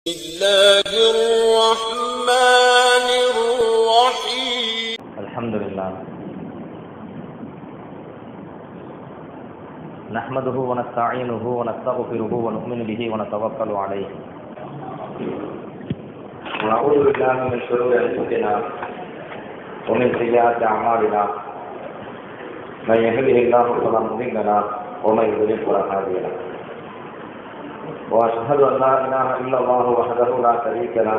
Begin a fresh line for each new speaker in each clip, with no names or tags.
الله الرحمن الرحيم
الحمد لله نحمده ونستعينه ونستغفره ونؤمن به ونتوكل عليه ونعوذ بالله من شرور انفسنا ومن سيئات اعمالنا من يهده الله فلا مضل له ومن يضلل فلا هادي له واشهد ان لا اله الا الله وحده لا شريك له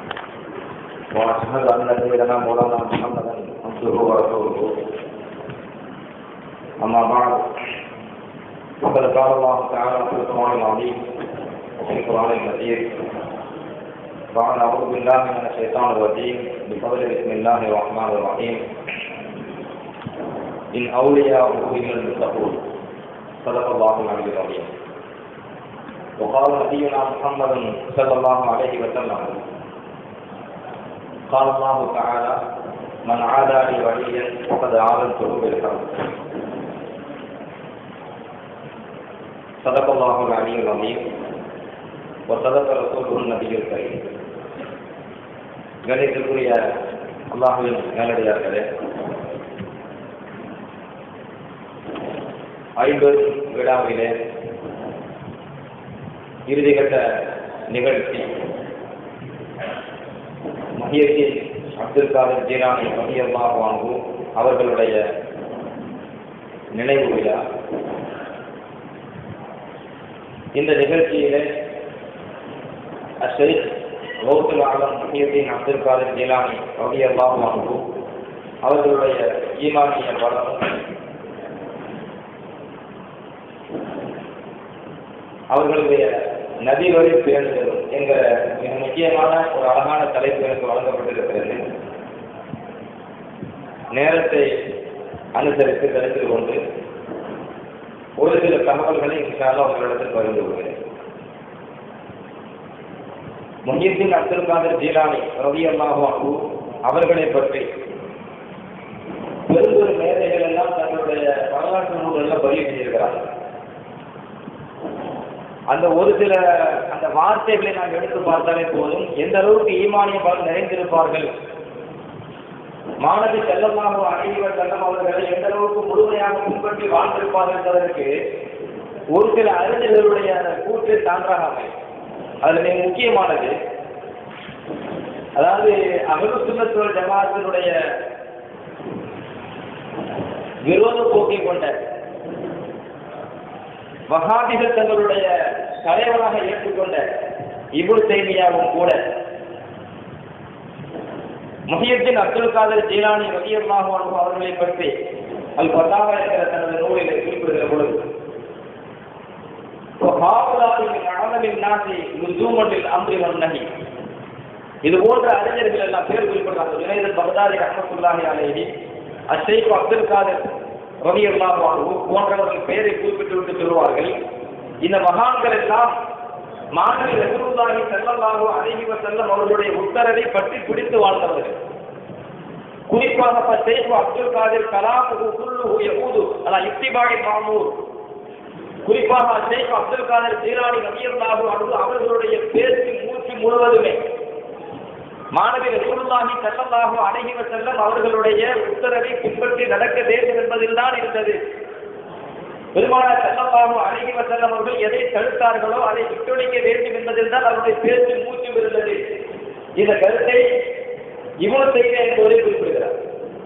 واشهد ان سيدنا مولانا محمدا عبده ورسوله اما بعد فقد قال الله تعالى في القران العظيم وفي القران المجيد بعد اعوذ بالله من الشيطان الرجيم بفضل بسم الله الرحمن الرحيم ان اولياؤه الا المتقون صدق الله العلي العظيم وقال نبينا محمد صلى الله عليه وسلم قال الله تعالى من عادى لي وليا فقد عاذنته بالحرب صدق الله العلي العظيم وصدق رسوله النبي الكريم கணிதத்துக்குரிய அல்லாஹுவின் மேலடியார்களே ஐம்பது விழாவிலே இறுதிக்கட்ட நிகழ்ச்சி மஹியத்தின் அப்துல் காதர் ஜீலானி மஹியல்லா வாங்கு அவர்களுடைய நினைவு விழா இந்த நிகழ்ச்சியிலே அஷரீப் கௌசுல் ஆலம் மஹியத்தின் அப்துல் காதர் ஜீலானி மஹியல்லா வாங்கு அவர்களுடைய ஈமானிய படம் அவர்களுடைய நதி வழி பேருந்துகள் என்கிற மிக முக்கியமான ஒரு அழகான தலைப்பு எனக்கு வழங்கப்பட்டிருக்கிறது நேரத்தை அனுசரித்து கருத்தில் கொண்டு ஒரு சில தகவல்களை இன்ஷால்லா உங்களிடத்தில் பகிர்ந்து கொள்கிறேன் முஹியத்தின் அப்துல் காதர் ஜீலானி ரவி அல்லாஹு அவர்களை பற்றி பெரும்பெரும் மேதைகள் எல்லாம் தங்களுடைய வரலாற்று நூல்களில் பதிவு செய்திருக்கிறார்கள் அந்த ஒரு சில அந்த வார்த்தைகளை நாம் எடுத்து பார்த்தாலே போதும் எந்த அளவுக்கு ஈமானிய பலன் நிறைந்திருப்பார்கள் மாணவி செல்லமாக அனைவர் செல்லம் அவர்களை எந்த அளவுக்கு முழுமையாக பின்பற்றி வாழ்ந்திருப்பார்கள் என்பதற்கு ஒரு சில அறிஞர்களுடைய அந்த கூற்று சான்றாக அமையும் அதுல மிக முக்கியமானது அதாவது அகடு சுண்ணத்துவல் ஜமாத்தினுடைய விரோத போக்கை கொண்ட வகாபிகள் தங்களுடைய தலைவராக ஏற்றுக்கொண்ட இபுல் தைமியாவும் கூட முஹியத்தின் அப்துல் காதர் ஜீலானி ரதியல்லாஹு அன்ஹு அவர்களை பற்றி அல் பத்தாவா என்கிற தனது நூலில் குறிப்பிடுகிற பொழுது இது போன்ற அறிஞர்கள் எல்லாம் பேர் குறிப்பிடுறாங்க ஜுனைதல் பகதாதி ரஹமத்துல்லாஹி அலைஹி அஷேக் அப்துல் காதர் ரவி அல்லாஹு போன்றவர்கள் பெயரை குறிப்பிட்டு விட்டு சொல்வார்கள் இந்த மகான்கள் எல்லாம் மாணவி ரசூலுல்லாஹி ஸல்லல்லாஹு அலைஹி வஸல்லம் அவர்களுடைய உத்தரவை பற்றி பிடித்து வாழ்ந்தவர்கள் குறிப்பாக ஷேக் அப்துல் காதிர் கலாமுஹு குல்லுஹு யஹூது அலா இத்திபாஇ மாமூர் குறிப்பாக ஷேக் அப்துல் காதிர் ஜீலானி ரலியல்லாஹு அன்ஹு அவர்களுடைய பேச்சு மூச்சு முழுவதுமே மாணவி ரசூலுல்லாஹி ஸல்லல்லாஹு அலைஹி வஸல்லம் அவர்களுடைய உத்தரவை பின்பற்றி நடக்க வேண்டும் என்பதில்தான் இருந்தது பெருமானார் ஸல்லல்லாஹு அலைஹி வஸல்லம் அவர்கள் எதை தடுத்தார்களோ அதை விட்டொழிக்க வேண்டும் என்பதில் தான் அவருடைய பேச்சு மூச்சும் இருந்தது இந்த கருத்தை இவனு செய்த என்பதை குறிப்பிடுகிறார்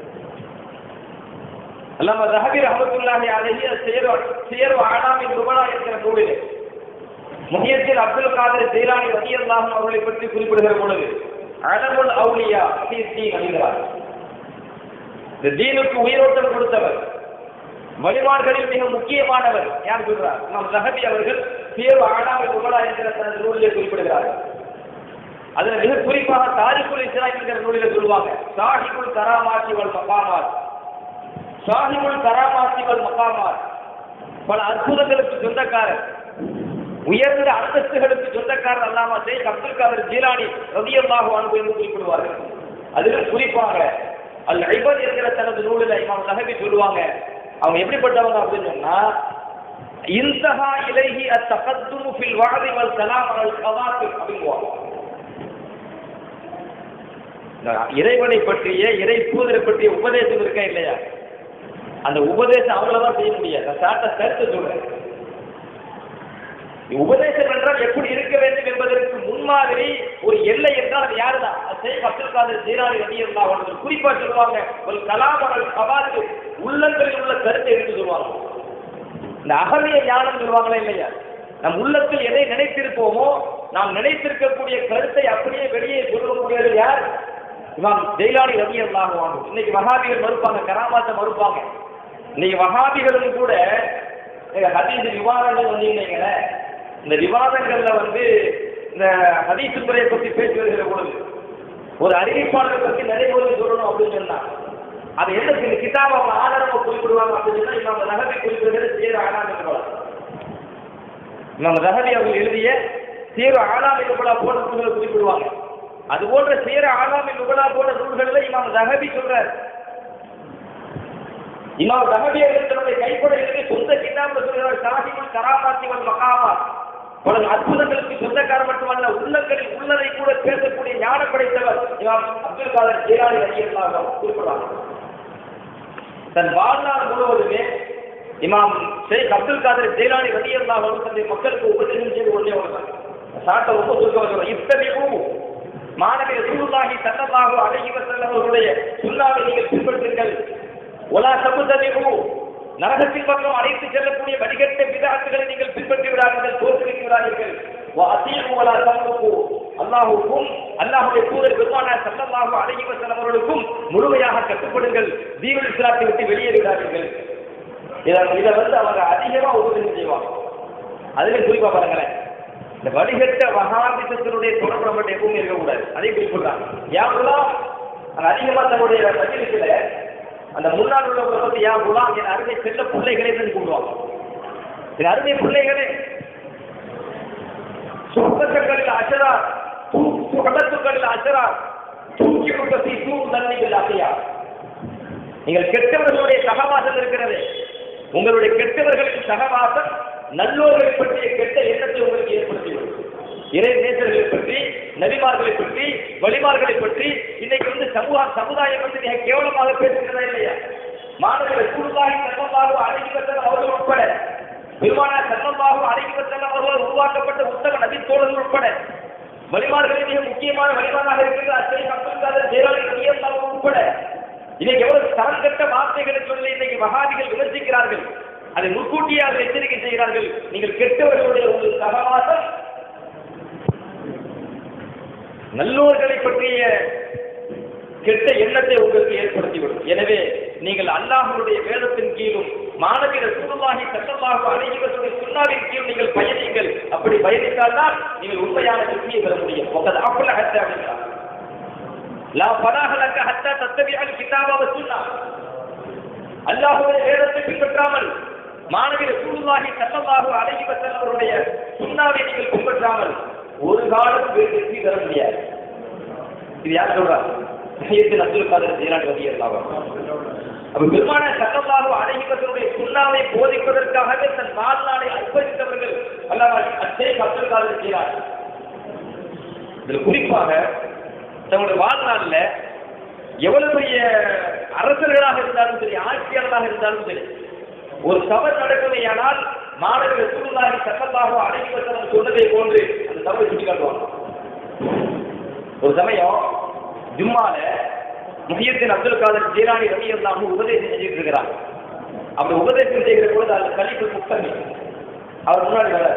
அல்லாம ரஹபி ரஹமத்துல்லாஹி அலைஹி சேர் சேர் ஆனாமின் ருபனா என்கிற நூலிலே முஹியத்தில் அப்துல் காதர் ஜெயிலானி ரலியல்லாஹு அவர்களை பற்றி குறிப்பிடுகிற பொழுது அலமுல் அவுலியா தீன் அணிகிறார் இந்த தீனுக்கு உயிரோட்டம் கொடுத்தவர் வழிபாடுகளில் மிக முக்கியமானவர் யார் சொல்றார் நம் ரஹபி அவர்கள் தேர்வு ஆனாவை புகழா என்கிற தனது நூலிலே குறிப்பிடுகிறார்கள் அதுல மிக குறிப்பாக தாரிகுல் இஸ்லாம் என்கிற நூலில சொல்லுவாங்க சாஹிபுல் கராமாத்தி வல் மகாமாத் சாஹிபுல் கராமாத்தி வல் மகாமாத் பல அற்புதங்களுக்கு சொந்தக்காரர் உயர்ந்த அந்தஸ்துகளுக்கு சொந்தக்காரர் அல்லாம ஷேக் அப்துல் காதர் ஜீலானி ரதியல்லாஹு அன்பு என்று குறிப்பிடுவார்கள் அதிலும் குறிப்பாக அல் ஐபத் என்கிற தனது நூலில் இமாம் நகபி சொல்லுவாங்க அவங்க எப்படிப்பட்டவங்க அப்படின்னு சொன்னா இன்தஹா இலைஹி அத்தகத்துமு ஃபில் வஅதி வல் கலாம் அல் கவாத்திப் அப்படிங்குவாங்க இறைவனை பற்றிய இறை தூதரை பற்றிய உபதேசம் இருக்கா இல்லையா அந்த உபதேசம் அவங்களதான் செய்ய முடியாது நான் சாட்ட கருத்து சொல்றேன் உபதேசம் என்றால் எப்படி இருக்க வேண்டும் என்பதற்கு முன்மாதிரி ஒரு எல்லை என்றால் அது யாருதான் ஷேக் அப்துல் காதர் ஜீரானி ரலியல்லா அவர்கள் குறிப்பா சொல்லுவாங்க ஒரு கலாமரல் சவாலுக்கு உள்ளங்களில் உள்ள கருத்தை எடுத்து சொல்லுவாங்க இந்த அகமிய ஞானம் சொல்லுவாங்களா இல்லையா நம் உள்ளத்தில் எதை நினைத்திருப்போமோ நாம் நினைத்திருக்கக்கூடிய கருத்தை அப்படியே வெளியே சொல்லக்கூடியது யார் இமாம் ஜெயிலானி ரவி அல்லாஹுவாங்க இன்னைக்கு வஹாபிகள் மறுப்பாங்க கராமாத்தை மறுப்பாங்க இன்னைக்கு வஹாபிகளும் கூட இந்த ஹதீஸ் விவாதங்கள் வந்தீங்களே இந்த விவாதங்கள்ல வந்து இந்த ஹதீஸ் துறையை பற்றி பேசி வருகிற பொழுது ஒரு அறிவிப்பாளரை பற்றி நிறைய பேர் சொல்லணும் அப்படின்னு சொன்னா அது என்ன இந்த கிதாப் அவங்க ஆதாரமா குறிப்பிடுவாங்க அப்படின்னு சொன்னா இமாம் நகரை குறிப்பிடுகிறது சேர ஆனாமிக்கு போல இமாம் நகரி அவர்கள் எழுதிய சேர ஆனாமிக்கு போல போன்ற நூல்களை குறிப்பிடுவாங்க அது போன்ற சேர ஆனாமி நுகலா போன்ற நூல்களில் இமாம் தஹபி சொல்றாரு இமாம் தஹபி அவர்கள் தன்னுடைய கைப்பட எழுதி சொந்த கிதாப்ல சொல்கிறார் சாஹிபுல் கராமாத்தி வல் மகாமாத் பல அற்புதங்களுக்கு சொந்தக்காரர் மட்டுமல்ல உள்ளங்களில் உள்ளதை கூட பேசக்கூடிய ஞானம் படைத்தவர் இமாம் அப்துல் காதர் ஜெயலாளி ரஜியல்லாக குறிப்பிடுவாங்க தன் வாழ்நாள் முழுவதுமே இமாம் ஷேக் அப்துல் காதர் ஜெயலானி ரலியல்லாஹு அன்ஹு தன்னுடைய மக்களுக்கு உபதேசம் செய்து கொண்டே வருகிறார் சாட்ட ரொம்ப சுருக்கமாக சொல்றேன் இத்தனையும் மாணவி ரசூலுல்லாஹி ஸல்லல்லாஹு அலைஹி வஸல்லம் அவர்களுடைய சுன்னாவை நீங்கள் பின்பற்றுங்கள் ஒலா சபுதனிஹு நரகத்தின் பக்கம் அழைத்து செல்லக்கூடிய வடிகட்ட விதாத்துகளை நீங்கள் பின்பற்றி விடாதீர்கள் தோற்றுவித்து விடாதீர்கள் வஅதீஉ வலா தம்லுகு அல்லாஹ்வுக்கும் அல்லாஹ்வுடைய தூதர் பெருமானார் ஸல்லல்லாஹு அலைஹி வஸல்லம் அவர்களுக்கும் முழுமையாக கட்டுப்படுங்கள் தீனுல் இஸ்லாத்தை விட்டு வெளியேறுகிறார்கள் இதை இதை வந்து அவங்க அதிகமா உபதேசம் செய்வாங்க அதுல குறிப்பா பாருங்களேன் இந்த வடிகட்ட வகாபிசத்தினுடைய தொடர்பு நம்மகிட்ட எப்பவுமே இருக்கக்கூடாது அதை குறிப்பிடுறாங்க யாருலாம் அங்க அதிகமா தன்னுடைய மஜிலிசில அந்த முன்னாள் உள்ளவங்களை பத்தி யா குலாம் என் அருமை செல்ல பிள்ளைகளே என்று கூப்பிடுவாங்க என் அருமை பிள்ளைகளே சுகத்துக்களில் அச்சரா சுகத்துக்களில் அச்சரா தூக்கி கொடுத்தி தூ நன்மைகள் அசையா நீங்கள் கெட்டவர்களுடைய சகவாசம் இருக்கிறது உங்களுடைய கெட்டவர்களின் சகவாசம் நல்லோர்களை பற்றிய கெட்ட எண்ணத்தை உங்களுக்கு ஏற்படுத்திவிடும் இறை நேசர்களை பற்றி நபிமார்களை பற்றி வழிமார்களை பற்றி இன்னைக்கு வந்து சமூக சமுதாயம் வந்து மிக கேவலமாக பேசுகிறதா இல்லையா மாணவர்கள் குழுவாகி சர்வமாக அடங்கி பெற்ற அவர்கள் உட்பட பெருமானார் சர்வமாக அடங்கி பெற்ற அவர்கள் உருவாக்கப்பட்ட உத்தம நபி தோழர்கள் உட்பட வழிமார்களில் மிக முக்கியமான வழிமாறாக இருக்கிற அச்சை அப்துல் காதர் ஜெயலலிதா ரலியல்லாஹு உட்பட இன்னைக்கு எவ்வளவு தரம் கட்ட வார்த்தைகளை சொல்லி இன்னைக்கு மகாதிகள் விமர்சிக்கிறார்கள் அதை முன்கூட்டியே அதை எச்சரிக்கை செய்கிறார்கள் நீங்கள் கெட்டவர்களுடைய ஒரு சகவாசம் நல்லோர்களை பற்றிய கெட்ட எண்ணத்தை உங்களுக்கு ஏற்படுத்திவிடும் எனவே நீங்கள் அல்லாஹ்வுடைய வேதத்தின் கீழும் மாணவி ரசூலுல்லாஹி ஸல்லல்லாஹு அலைஹி வஸல்லம் சுன்னாவின் கீழ் நீங்கள் பயணிங்கள் அப்படி பயணித்தால்தான் நீங்கள் உண்மையான வெற்றியை பெற முடியும் ஒக்கது அப்புல ஹத்தா அப்படின்றார் லா ஃபலாஹ லக்க ஹத்தா தத்தபிஅல் கிதாப வ சுன்னா அல்லாஹ்வுடைய வேதத்தை பின்பற்றாமல் மாணவி ரசூலுல்லாஹி ஸல்லல்லாஹு அலைஹி வஸல்லம் அவருடைய சுன்னாவை நீங்கள் பின்பற்றாமல் ஒரு காலம் வெற்றி பெற முடியாது இது யார் சொல்றா சையத்தின் அப்துல் காதர் ஜீலானி ரலியல்லாஹு அப்ப பெருமான சட்டமாக அழகிவர்களுடைய சுண்ணாவை போதிப்பதற்காகவே தன் வாழ்நாளை அர்ப்பணித்தவர்கள் அல்லாஹ் அச்சேக் அப்துல் காதர் ஜீலானி இதுல குறிப்பாக தங்களுடைய வாழ்நாளில் எவ்வளவு பெரிய அரசர்களாக இருந்தாலும் சரி ஆட்சியாளர்களாக இருந்தாலும் சரி ஒரு தவறு நடக்குமையானால் மாணவர்கள் சுருளாகி சட்டமாக அடங்கி வசனம் சொன்னதை போன்று அந்த தவறை சுட்டிக்காட்டுவாங்க ஒரு சமயம் ஜும்மால முஹியத்தின் அப்துல் காதர் ஜீரானி ரவி அல்லாம உபதேசம் செஞ்சுட்டு இருக்கிறாங்க அப்படி உபதேசம் செய்கிற பொழுது அந்த கலிப்பு முக்தமி அவர் முன்னாடி வர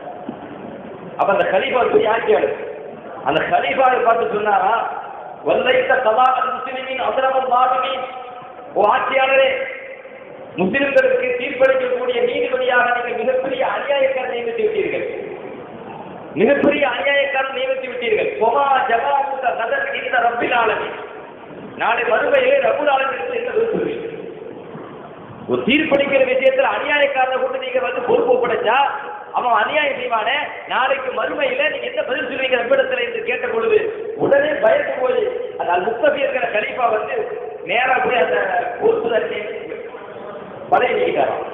அப்ப அந்த கலீஃபா போய் ஆட்சியாளர் அந்த கலீஃபாவை பார்த்து சொன்னாரா வல்லைத்த கலால் முஸ்லிமின் அசரமன் மாதமின் ஓ ஆட்சியாளரே முஸ்லிம்களுக்கு தீர்ப்பளிக்கக்கூடிய நீதிபதியாக நீங்கள் மிகப்பெரிய அநியாயக்காரர் நியமித்து விட்டீர்கள் மிகப்பெரிய அநியாயக்காரர் நியமித்து விட்டீர்கள் கொமா ஜவாமுத்த நதர் இந்த ரப்பில் ஆலமி நாளை மறுமையிலே ரபுல் ஆலமிற்கு என்ன விரும்புவீர்கள் ஒரு தீர்ப்பளிக்கிற விஷயத்துல அநியாயக்காரனை கொண்டு நீங்க வந்து பொறுப்பு ஒப்படைச்சா அவன் அநியாயம் செய்வானே நாளைக்கு மறுமையில நீங்க என்ன பதில் சொல்வீங்க ரப்பிடத்துல என்று கேட்ட பொழுது உடனே பயந்து போய் அந்த அல் முக்தபி இருக்கிற கலீஃபா வந்து நேரா போய் அந்த பொறுப்பு தட்டி பதவி நீக்கிட்டாராம்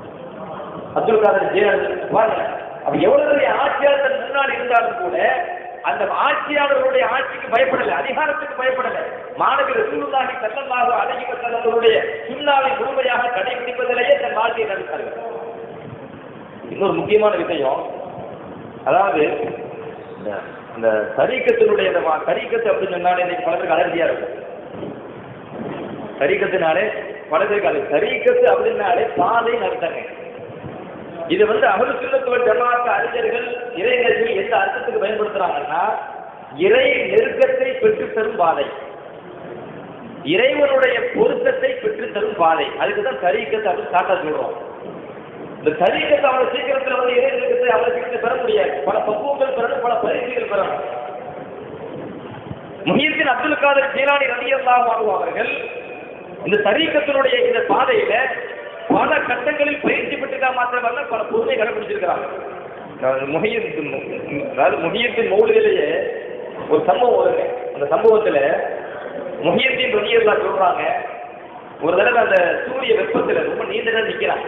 அப்துல் காதர் ஜெயலலிதா பாருங்க அப்ப எவ்வளவு பெரிய ஆட்சியாளர் தன் முன்னாடி இருந்தாலும் கூட அந்த ஆட்சியாளர்களுடைய ஆட்சிக்கு பயப்படல அதிகாரத்துக்கு பயப்படல மாணவி ரசூலுல்லாஹி ஸல்லல்லாஹு அலைஹி வஸல்லமுடைய சுன்னாவை முழுமையாக கடைபிடிப்பதிலேயே தன் வாழ்க்கையை நடத்தார்கள் இன்னொரு முக்கியமான விஷயம் அதாவது இந்த அந்த தரீக்கத்தினுடைய இந்த மா- தரீக்கத்து அப்படின்னு சொன்னாலே இன்னைக்கு பல பேருக்கு அலர்ஜியா இருக்கும் தரீக்கத்தினாலே பல பேருக்கு அது தரீக்கத்து அப்படின்னாலே பாதை நடத்தாங்க இது வந்து அகல் சுண்ணத்துவ ஜமாத்த அறிஞர்கள் இறைநெறியை எந்த அர்த்தத்துக்கு பயன்படுத்துறாங்கன்னா இறை நெருக்கத்தை பெற்றுத் தரும் பாதை இறைவனுடைய பொருத்தத்தை பெற்றுத் தரும் பாதை அதுக்கு தான் தரீக்கத்து அப்படின்னு காட்டா சொல்றோம் இந்த தரீக்கத்தை அவ்வளவு சீக்கிரத்துல வந்து இறை நெருக்கத்தை அவ்வளவு சீக்கிரம் பெற முடியாது பல பக்குவங்கள் பெறணும் பல பரிசுகள் பெறணும் முஹியத்தின் அப்துல் காதர் ஜீலானி ரலியல்லாஹு அன்ஹு அவர்கள் இந்த தரீக்கத்தினுடைய இந்த பாதையில பல கட்டங்களில் பயிற்சி பெற்றுக்கா மாத்திரமல்ல பல பொறுமை கடைபிடிச்சிருக்கிறாங்க அதாவது முஹியத்தின் அதாவது முஹியத்தின் மௌலிலேயே ஒரு சம்பவம் வருங்க அந்த சம்பவத்துல முஹியத்தின் ரலியல்லா சொல்றாங்க ஒரு தடவை அந்த சூரிய வெப்பத்துல ரொம்ப நீண்ட நேரம் நிக்கிறாங்க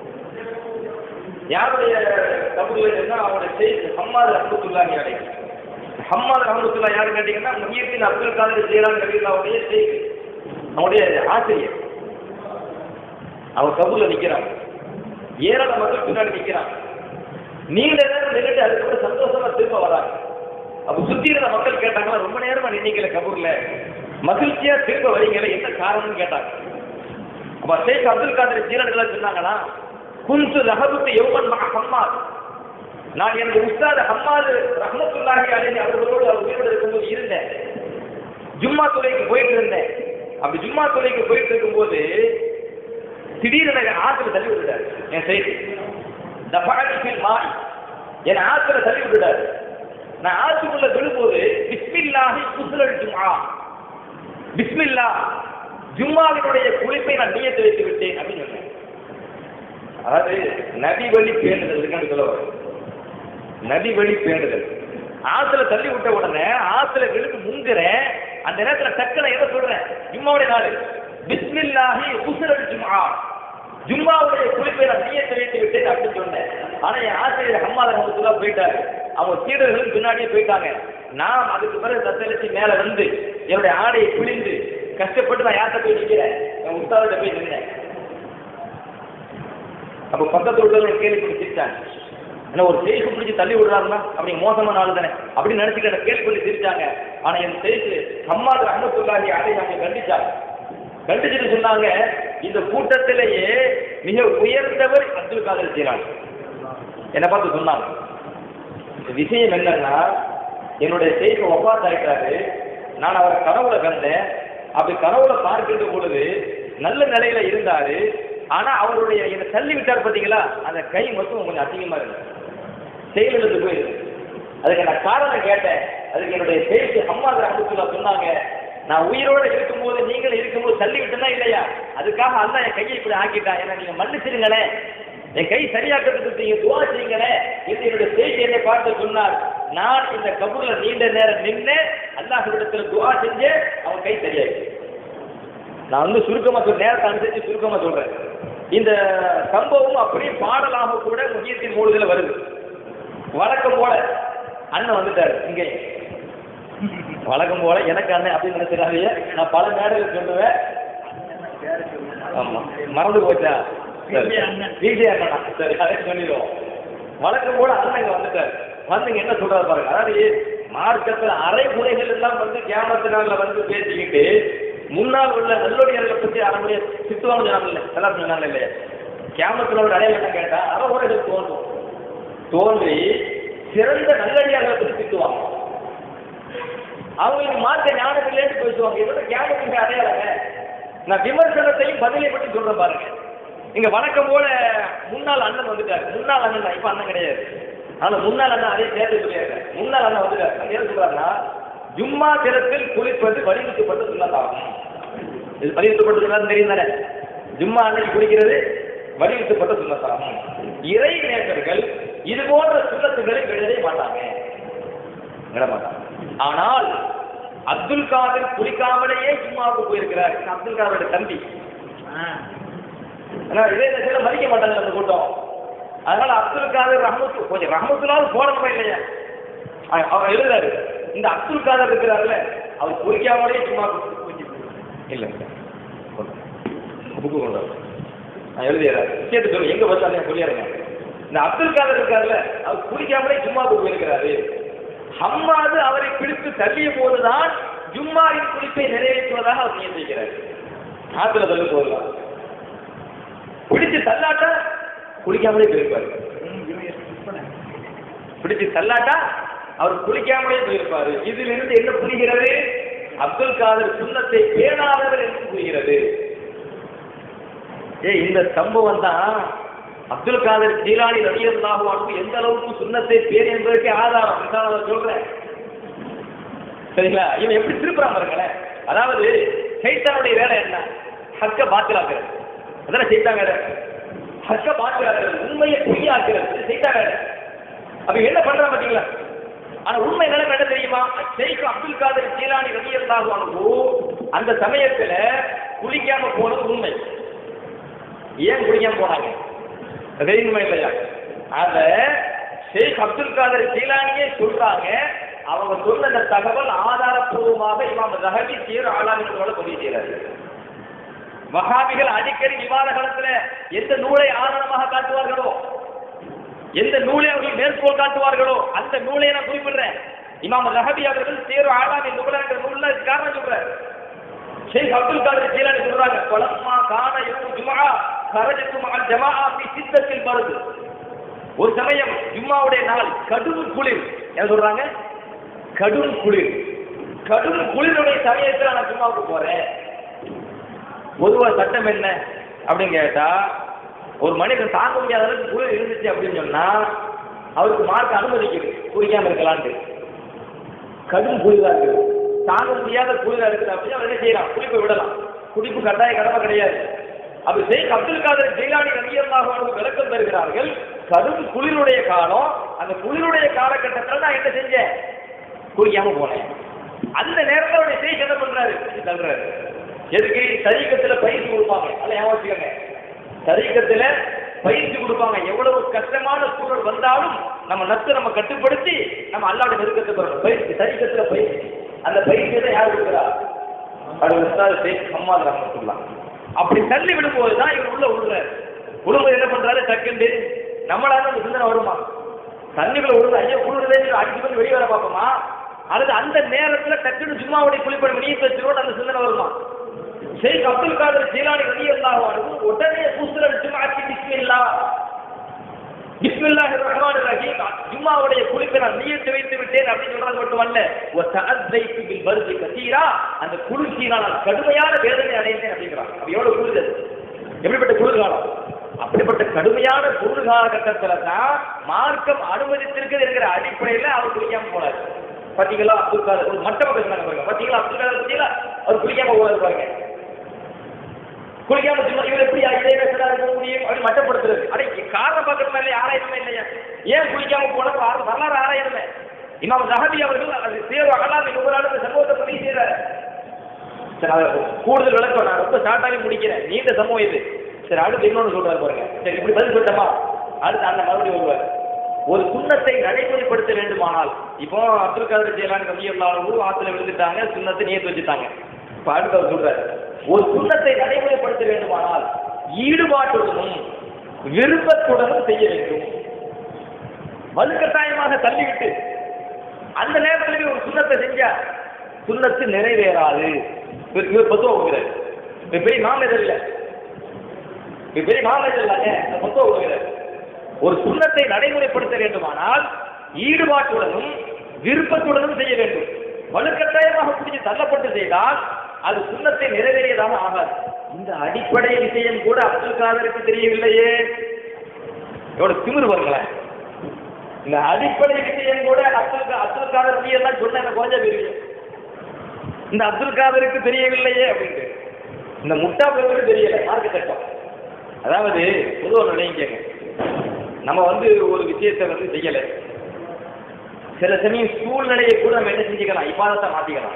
யாருடைய கபூர்ல அவருடைய செய்தி ஹம்மாது அஹமத்துல்லாஹி அலைஹி ஹம்மாது ரஹமத்துல்லா யாரு கேட்டீங்கன்னா முஹியத்தின் அப்துல் காதர் ஜீலான் ரலியல்லாவுடைய செய்தி அவனுடைய ஆசிரியர் அவன் கபூர்ல நிக்கிறான் ஏராள மக்கள் பின்னாடி நிக்கிறான் நீண்ட நேரம் நின்றுட்டு அதுக்கப்புறம் சந்தோஷமா திரும்ப வராங்க அப்ப சுத்தி இருந்த மக்கள் கேட்டாங்களா ரொம்ப நேரமா நின்னீங்களே கபூர்ல மகிழ்ச்சியா திரும்ப வரீங்களே என்ன காரணம்னு கேட்டாங்க அப்ப ஷேக் அப்துல் காதர் ஜீரன்கள் சொன்னாங்கன்னா குன்சு ரஹபுக்கு யௌமன் மக ஹம்மாத் நான் எனது உஸ்தாத் ஹம்மாது ரஹமத்துல்லாஹி அலைஹி அவர்களோடு அவர் உயிரோடு இருக்கும்போது இருந்தேன் ஜும்மா துறைக்கு போயிட்டு இருந்தேன் அப்படி ஜும்மா துறைக்கு போயிட்டு இருக்கும்போது திடீரென என் ஆத்துல தள்ளி விட்டுட்டாரு என் செய்தி தபாலிஃபில் மாறி என் ஆத்துல தள்ளி விட்டுட்டாரு நான் ஆத்துக்குள்ள விழும்போது பிஸ்மில்லாஹி குசுலல் ஜும்ஆ பிஸ்மில்லா ஜும்மாவினுடைய குளிப்பை நான் நியத்து வைத்து விட்டேன் அப்படின்னு சொன்னேன் அதாவது நபி வழி பேணுதல் இருக்கான்னு சொல்ல வரேன். நபி வழி பேணுதல் ஆத்துல தள்ளி விட்ட உடனே ஆத்துல விழுந்து முங்குறேன் அந்த நேரத்துல டக்குன எதை சொல்றேன் ஜும்மாவுடைய நாள் பிஸ்மில்லாஹி குசுரல் ஜும்ஆ ஜும்மாவுடைய குளிப்பை நான் நியத்து வைத்து விட்டேன் அப்படின்னு சொன்னேன் ஆனா என் ஆசிரியர் ஹம்மாத ரஹமத்துல்லா போயிட்டாரு அவங்க சீடர்களும் பின்னாடியே போயிட்டாங்க நான் அதுக்கு பிறகு தத்தளிச்சு மேல வந்து என்னுடைய ஆடையை பிழிந்து கஷ்டப்பட்டு நான் யார்கிட்ட போய் நிக்கிறேன் என் உஸ்தாதிட்ட போய் நின்னேன் அப்ப பக்கத்துல உள்ளவங்க கேள்வி பண்ணி சிரிச்சாங்க என்ன ஒரு சேஃப் பிடிச்சி தள்ளி விடுறாருன்னா அப்படி மோசமான ஆளு தானே அப்படின்னு நினைச்சுக்கிட்ட கேள்வி பண்ணி சிரிச்சாங்க ஆனா என் சேஃப் ஹம்மாது ரஹமத்துல்லாஹி அதை அவங்க கண்டிச்சாங்க கண்டிச்சுட்டு சொன்னாங்க இந்த கூட்டத்திலேயே மிக உயர்ந்தவர் அப்துல் காதர் ஜீலானி என்னை பார்த்து சொன்னாங்க இந்த விஷயம் என்னன்னா என்னுடைய செய்தி ஒப்பாஸ் ஆயிட்டாரு நான் அவரை கனவுல கண்டேன் அப்படி கனவுல பார்க்கின்ற பொழுது நல்ல நிலையில இருந்தாரு ஆனா அவருடைய என்னை தள்ளி விட்டார் பாத்தீங்களா அந்த கை மட்டும் கொஞ்சம் அசிங்கமா இருக்கு செயலிழந்து போயிருக்கு அதுக்கு நான் காரணம் கேட்டேன் அதுக்கு என்னுடைய பேச்சு அம்மா ரஹமத்துல்லா சொன்னாங்க நான் உயிரோட இருக்கும்போது நீங்களும் இருக்கும்போது தள்ளி விட்டனா இல்லையா அதுக்காக அல்லாஹ் என் கையை இப்படி ஆக்கிட்டான் என்ன நீங்க மன்னிச்சிருங்களேன் என் கை சரியாக்கிறதுக்கு நீங்க துவா செய்யுங்களேன் இது என்னுடைய செய்தி என்னை பார்த்து சொன்னார் நான் இந்த கபூர்ல நீண்ட நேரம் நின்று அல்லாஹ்விடத்துல துவா செஞ்சு அவன் கை சரியாயிடுச்சு நான் வந்து சுருக்கமா சொல்ற நேரத்தை அனுசரிச்சு சுருக்கமா சொல்றேன் இந்த சம்பவம் அப்படியே பாடலாக கூட முக்கியத்தின் மூலத்துல வருது வழக்கம் போல அண்ணன் வந்துட்டாரு இங்கே வழக்கம் போல எனக்கு அண்ணன் அப்படின்னு நினைச்சிடாதீங்க நான் பல மேடையில் சொல்லுவேன் ஆமா மறந்து போச்சா சரி விஜய் அண்ணா சரி அதை சொல்லிடுவோம் வழக்கம் போல அண்ணன் இங்க வந்துட்டாரு வந்து இங்க என்ன சொல்றாரு பாருங்க அதாவது மார்க்கத்துல அரை குறைகள் எல்லாம் வந்து கேமத்தினால வந்து பேசிக்கிட்டு முன்னால் உள்ள நல்லொடியார்களை பத்தி அரை முறையை திட்டுவாங்க சொன்னாங்கல்ல எல்லாம் சொன்னாங்க இல்லையா கேமத்துல ஒரு அடையாளம் என்ன கேட்டா அரை உரைகள் தோன்றும் தோன்றி சிறந்த நல்லடியார்களை பத்தி திட்டுவாங்க அவங்களுக்கு மார்க்க ஞானம் இல்லைன்னு பேசுவாங்க இதோட கேமத்துக்கு அடையாளங்க நான் விமர்சனத்தையும் பதிலை பற்றி சொல்றேன் பாருங்க இங்க வழக்கம் போல முன்னாள் அண்ணன் வந்துட்டாரு முன்னாள் அண்ணன் தான், இப்ப அண்ணன் கிடையாது ஆனா முன்னாள் அண்ணன் அதே சேர்த்து சொல்லியாரு முன்னாள் அண்ணன் வந்துட்டாரு அது என்ன சொல்றாருன்னா ஜும்மா தினத்தில் குளிப்பது வலியுறுத்தப்பட்ட சுண்ணத்தாகும் இது வலியுறுத்தப்பட்ட சுண்ணம் தெரியும் தானே ஜும்மா அன்னைக்கு குளிக்கிறது வலியுறுத்தப்பட்ட சுண்ணத்தாகும் இறை நேசர்கள் இது போன்ற சுண்ணத்துகளை விடவே மாட்டாங்க விட மாட்டாங்க ஆனால் அப்துல் காதர் குளிக்காமலேயே ஜும்மாவுக்கு போயிருக்கிறார் இது அப்துல் காதரோட தம்பி ஆனா இதே நேரத்தில் மதிக்க மாட்டாங்க அந்த கூட்டம் அதனால அப்துல் காதர் ரஹமத்து கொஞ்சம் ரஹமத்துலாவது போடணுமா இல்லையா அ- அவர் எழுதுறாரு இந்த அப்துல் காதர் இருக்கிறாருல்ல அவர் குறிக்காமலே சும்மா இல்ல புக்கு கொண்டு வர. நான் எழுதிடுறேன் கேட்டு சொல்லு எங்க பார்த்தாலும் சொல்லிடுறேன் இந்த அப்துல் காதர் இருக்காருல்ல அவர் குளிக்காமலே ஜும்மாவுக்கு போயிருக்கிறாரு ஹம்மாது அவரை பிடித்து தள்ளிய போதுதான் ஜும்மாவின் குளிப்பை நிறைவேற்றுவதாக அவர் நியமிக்கிறார் ஆத்துல தள்ளு போதுதான் பிடிச்சு தள்ளாட்டா குளிக்காமலே போயிருப்பாரு பிடிச்சு தள்ளாட்டா அவர் குளிக்காமலே போயிருப்பாரு இதிலிருந்து என்ன புரிகிறது அப்துல் காதர் சுண்ணத்தை பேணாதவர் என்று புரிகிறது ஏ இந்த சம்பவம் தான் அப்துல் காதர் ஜீலானி ரலியல்லாஹு அன்ஹு எந்த அளவுக்கு சுண்ணத்தை பேர் என்பதற்கே ஆதாரம் இதான் நான் சொல்றேன் சரிங்களா இவன் எப்படி திருப்புறான் பாருங்களேன் அதாவது சைத்தானுடைய வேலை என்ன ஹக்க பாத்திலாக்குறது அதான சைத்தான் வேலை ஹக்க பாத்திலாக்குறது உண்மையை பொய்யாக்குறது சைத்தான் வேலை அப்ப என்ன பண்றான் பாத்தீங்களா ஆனா உண்மை நிலைமை என்ன தெரியுமா ஷேக் அப்துல் காதர் ஜீலானி ரலியல்லாஹு அன்ஹு அந்த சமயத்துல குளிக்காம போனது உண்மை ஏன் குடிக்காம போனாங்க அது தெரியுமா இல்லையா அத ஷேக் அப்துல் காதர் ஜீலானியே சொல்றாங்க அவங்க சொன்ன அந்த தகவல் ஆதாரப்பூர்வமாக இமாம் ரஹபி சீர் ஆளாமிகளோட பதிவு செய்யறாரு வஹாபிகள் அடிக்கடி விவாத காலத்துல எந்த நூலை ஆதாரமாக காட்டுவார்களோ எந்த நூலை அவர்கள் மேற்கோள் காட்டுவார்களோ அந்த நூலை நான் குறிப்பிடுறேன் இமாம் ரஹபி அவர்கள் சீர் ஆளாமி நுகல என்ற நூல்ல இதுக்கு காரணம் சொல்றாரு ஷேக் அப்துல் காதர் ஜீலானி சொல்றாங்க கொலம்மா கான யௌமு ஜும்ஆ கரஜத்து மஅல் ஜமாஆ ஃபி சித்தத்தில் பருது ஒரு சமயம் ஜும்மாவுடைய நாள் கடும் குளிர் என்ன சொல்றாங்க கடும் குளிர் கடும் குளிருடைய சமயத்துல நான் ஜும்மாவுக்கு போறேன் பொதுவா சட்டம் என்ன அப்படின்னு கேட்டா ஒரு மனிதன் தாங்க முடியாத அளவுக்கு குளிர் இருந்துச்சு அப்படின்னு சொன்னா அவருக்கு மார்க் அனுமதிக்குது குடிக்காம இருக்கலான்ட்டு கடும் குளிரா இருக்குது தாங்க முடியாத குளிரா இருக்குது அப்படின்னு அவர் என்ன செய்யலாம் குளிப்பு விடலாம் குடிப்பு கட்டாய கடமை கிடையாது அப்ப ஷேக் அப்துல் காதர் ஜெயிலானி ரலியல்லாஹு அன்ஹு விளக்கம் தருகிறார்கள் கடும் குளிருடைய காலம் அந்த குளிருடைய காலகட்டத்தில் நான் என்ன செஞ்சேன் குளிக்காம போனேன் அந்த நேரத்தில் அவருடைய ஷேக் என்ன பண்றாரு இது தள்ளுறாரு எதுக்கு தரீக்கத்துல பயிற்சி கொடுப்பாங்க அதை ஏமாச்சுக்கோங்க தரீக்கத்துல பயிற்சி கொடுப்பாங்க எவ்வளவு கஷ்டமான சூழல் வந்தாலும் நம்ம நத்து நம்ம கட்டுப்படுத்தி நம்ம அல்லாட நெருக்கத்தை பெறணும் பயிற்சி தரீக்கத்துல பயிற்சி அந்த பயிற்சியை தான் யார் கொடுக்குறா அது உஸ்தாத் ஷேக் ஹம்மாத் ரஹமத்துல்லாஹ் அப்படி தள்ளி விடும்போது தான் இவர் உள்ள விடுறாரு விடும்போது என்ன பண்றாரு டக்குண்டு நம்மளால அந்த சிந்தனை வருமா தண்ணிக்குள்ள விடுறது ஐயோ குளிர்றதே அடிச்சு பண்ணி வெளியே வர பார்ப்போமா அல்லது அந்த நேரத்துல டக்குன்னு சும்மாவுடைய குளிப்பட நீர் வச்சிருவோம் அந்த சிந்தனை வருமா ஷேக் அப்துல் காதர் ஜீலானி ரதி அல்லாஹ் உடனே கூசுரல் ஜுமாத்தி பிஸ்மில்லா பிஸ்மில்லாஹி ரஹ்மான் ரஹீம் ஜும்மாவுடைய குளிப்பை நான் நியத்து வைத்து விட்டேன் அப்படின்னு சொல்றது மட்டுமல்ல வ தஅத்தைத்து பில் பர்தி கதீரா அந்த குளிர்ச்சியினால் நான் கடுமையான வேதனை அடைந்தேன் அப்படிங்கிறான் அப்ப எவ்வளவு குளிர் அது எப்படிப்பட்ட குளிர்காலம் அப்படிப்பட்ட கடுமையான குளிர்கால கட்டத்துல தான் மார்க்கம் அனுமதித்திருக்குது என்கிற அடிப்படையில அவர் குளிக்காம போனார் பாத்தீங்களா அப்துல் காதர் ஒரு மட்ட மக்கள் சொன்னாங்க பாருங்க பாத்தீங்களா அப்துல் காதர் பாத்தீங்களா அவர் குளிக்காம போனார் பாருங்க குளிக்காம சும்மா இவர் எப்படி இதே பேசுறா இருக்க முடியும் அப்படி மட்டப்படுத்துறது அடே காரணம் பார்க்கறது இல்லையா ஆராயணுமே இல்லையா ஏன் குளிக்காம போன வரலாறு ஆராயணுமே இமாம் ஜஹபி அவர்கள் அது தேர்வு அகலாமி நுகரான இந்த சம்பவத்தை பதிவு செய்யறாரு சரி அதை கூடுதல் விளக்கம் நான் ரொம்ப ஷார்ட்டாகவே முடிக்கிறேன் நீண்ட சம்பவம் இது சரி அடுத்து இன்னொன்று சொல்றாரு பாருங்க சரி இப்படி பதில் சொல்லிட்டோமா அடுத்து அந்த மறுபடியும் வருவார் ஒரு சுண்ணத்தை நடைமுறைப்படுத்த வேண்டுமானால் இப்போ அப்துல் காதர் ஜெயலான் கவியல்லாவும் ஆத்துல விழுந்துட்டாங்க சுண்ணத்தை நியத்து வச்சுட்டாங்க இப்ப அடுத்து அவர் சொல்றாரு ஒரு சுண்ணத்தை நடைமுறைப்படுத்த வேண்டுமானால் ஈடுபாட்டுடனும் விருப்பத்துடனும் செய்ய வேண்டும் வலுக்கட்டாயமாக தள்ளிவிட்டு அந்த நேரத்தில் ஒரு சுண்ணத்தை செஞ்சா சுண்ணத்து நிறைவேறாது இவர் இவர் பத்துவ கொடுக்கிறார் இவர் பெரிய மாமேதர் இல்ல இவர் பெரிய மாமேதர் இல்லைங்க இந்த பத்துவ கொடுக்கிறார் ஒரு சுண்ணத்தை நடைமுறைப்படுத்த வேண்டுமானால் ஈடுபாட்டுடனும் விருப்பத்துடனும் செய்ய வேண்டும் வலுக்கட்டாயமாக பிடிச்சு தள்ளப்பட்டு செய்தால் அது சுண்ணத்தை நிறைவேறியதாக ஆகாது இந்த அடிப்படை விஷயம் கூட அப்துல் காதருக்கு தெரியவில்லையே எவ்வளவு திமிரு பாருங்களேன் இந்த அடிப்படை விஷயம் கூட அப்துல் கா- அப்துல் காதர் நீ எல்லாம் சொன்ன எனக்கு கொஞ்சம் தெரியும் இந்த அப்துல் காதருக்கு தெரியவில்லையே அப்படின்ட்டு இந்த முட்டா பிறகு தெரியல மார்க்க சட்டம் அதாவது பொதுவாக நினைக்கங்க நம்ம வந்து ஒரு விஷயத்தை வந்து செய்யலை சில சமயம் சூழ்நிலையை கூட நம்ம என்ன செஞ்சுக்கலாம் இபாதத்தை மாத்திக்கலாம்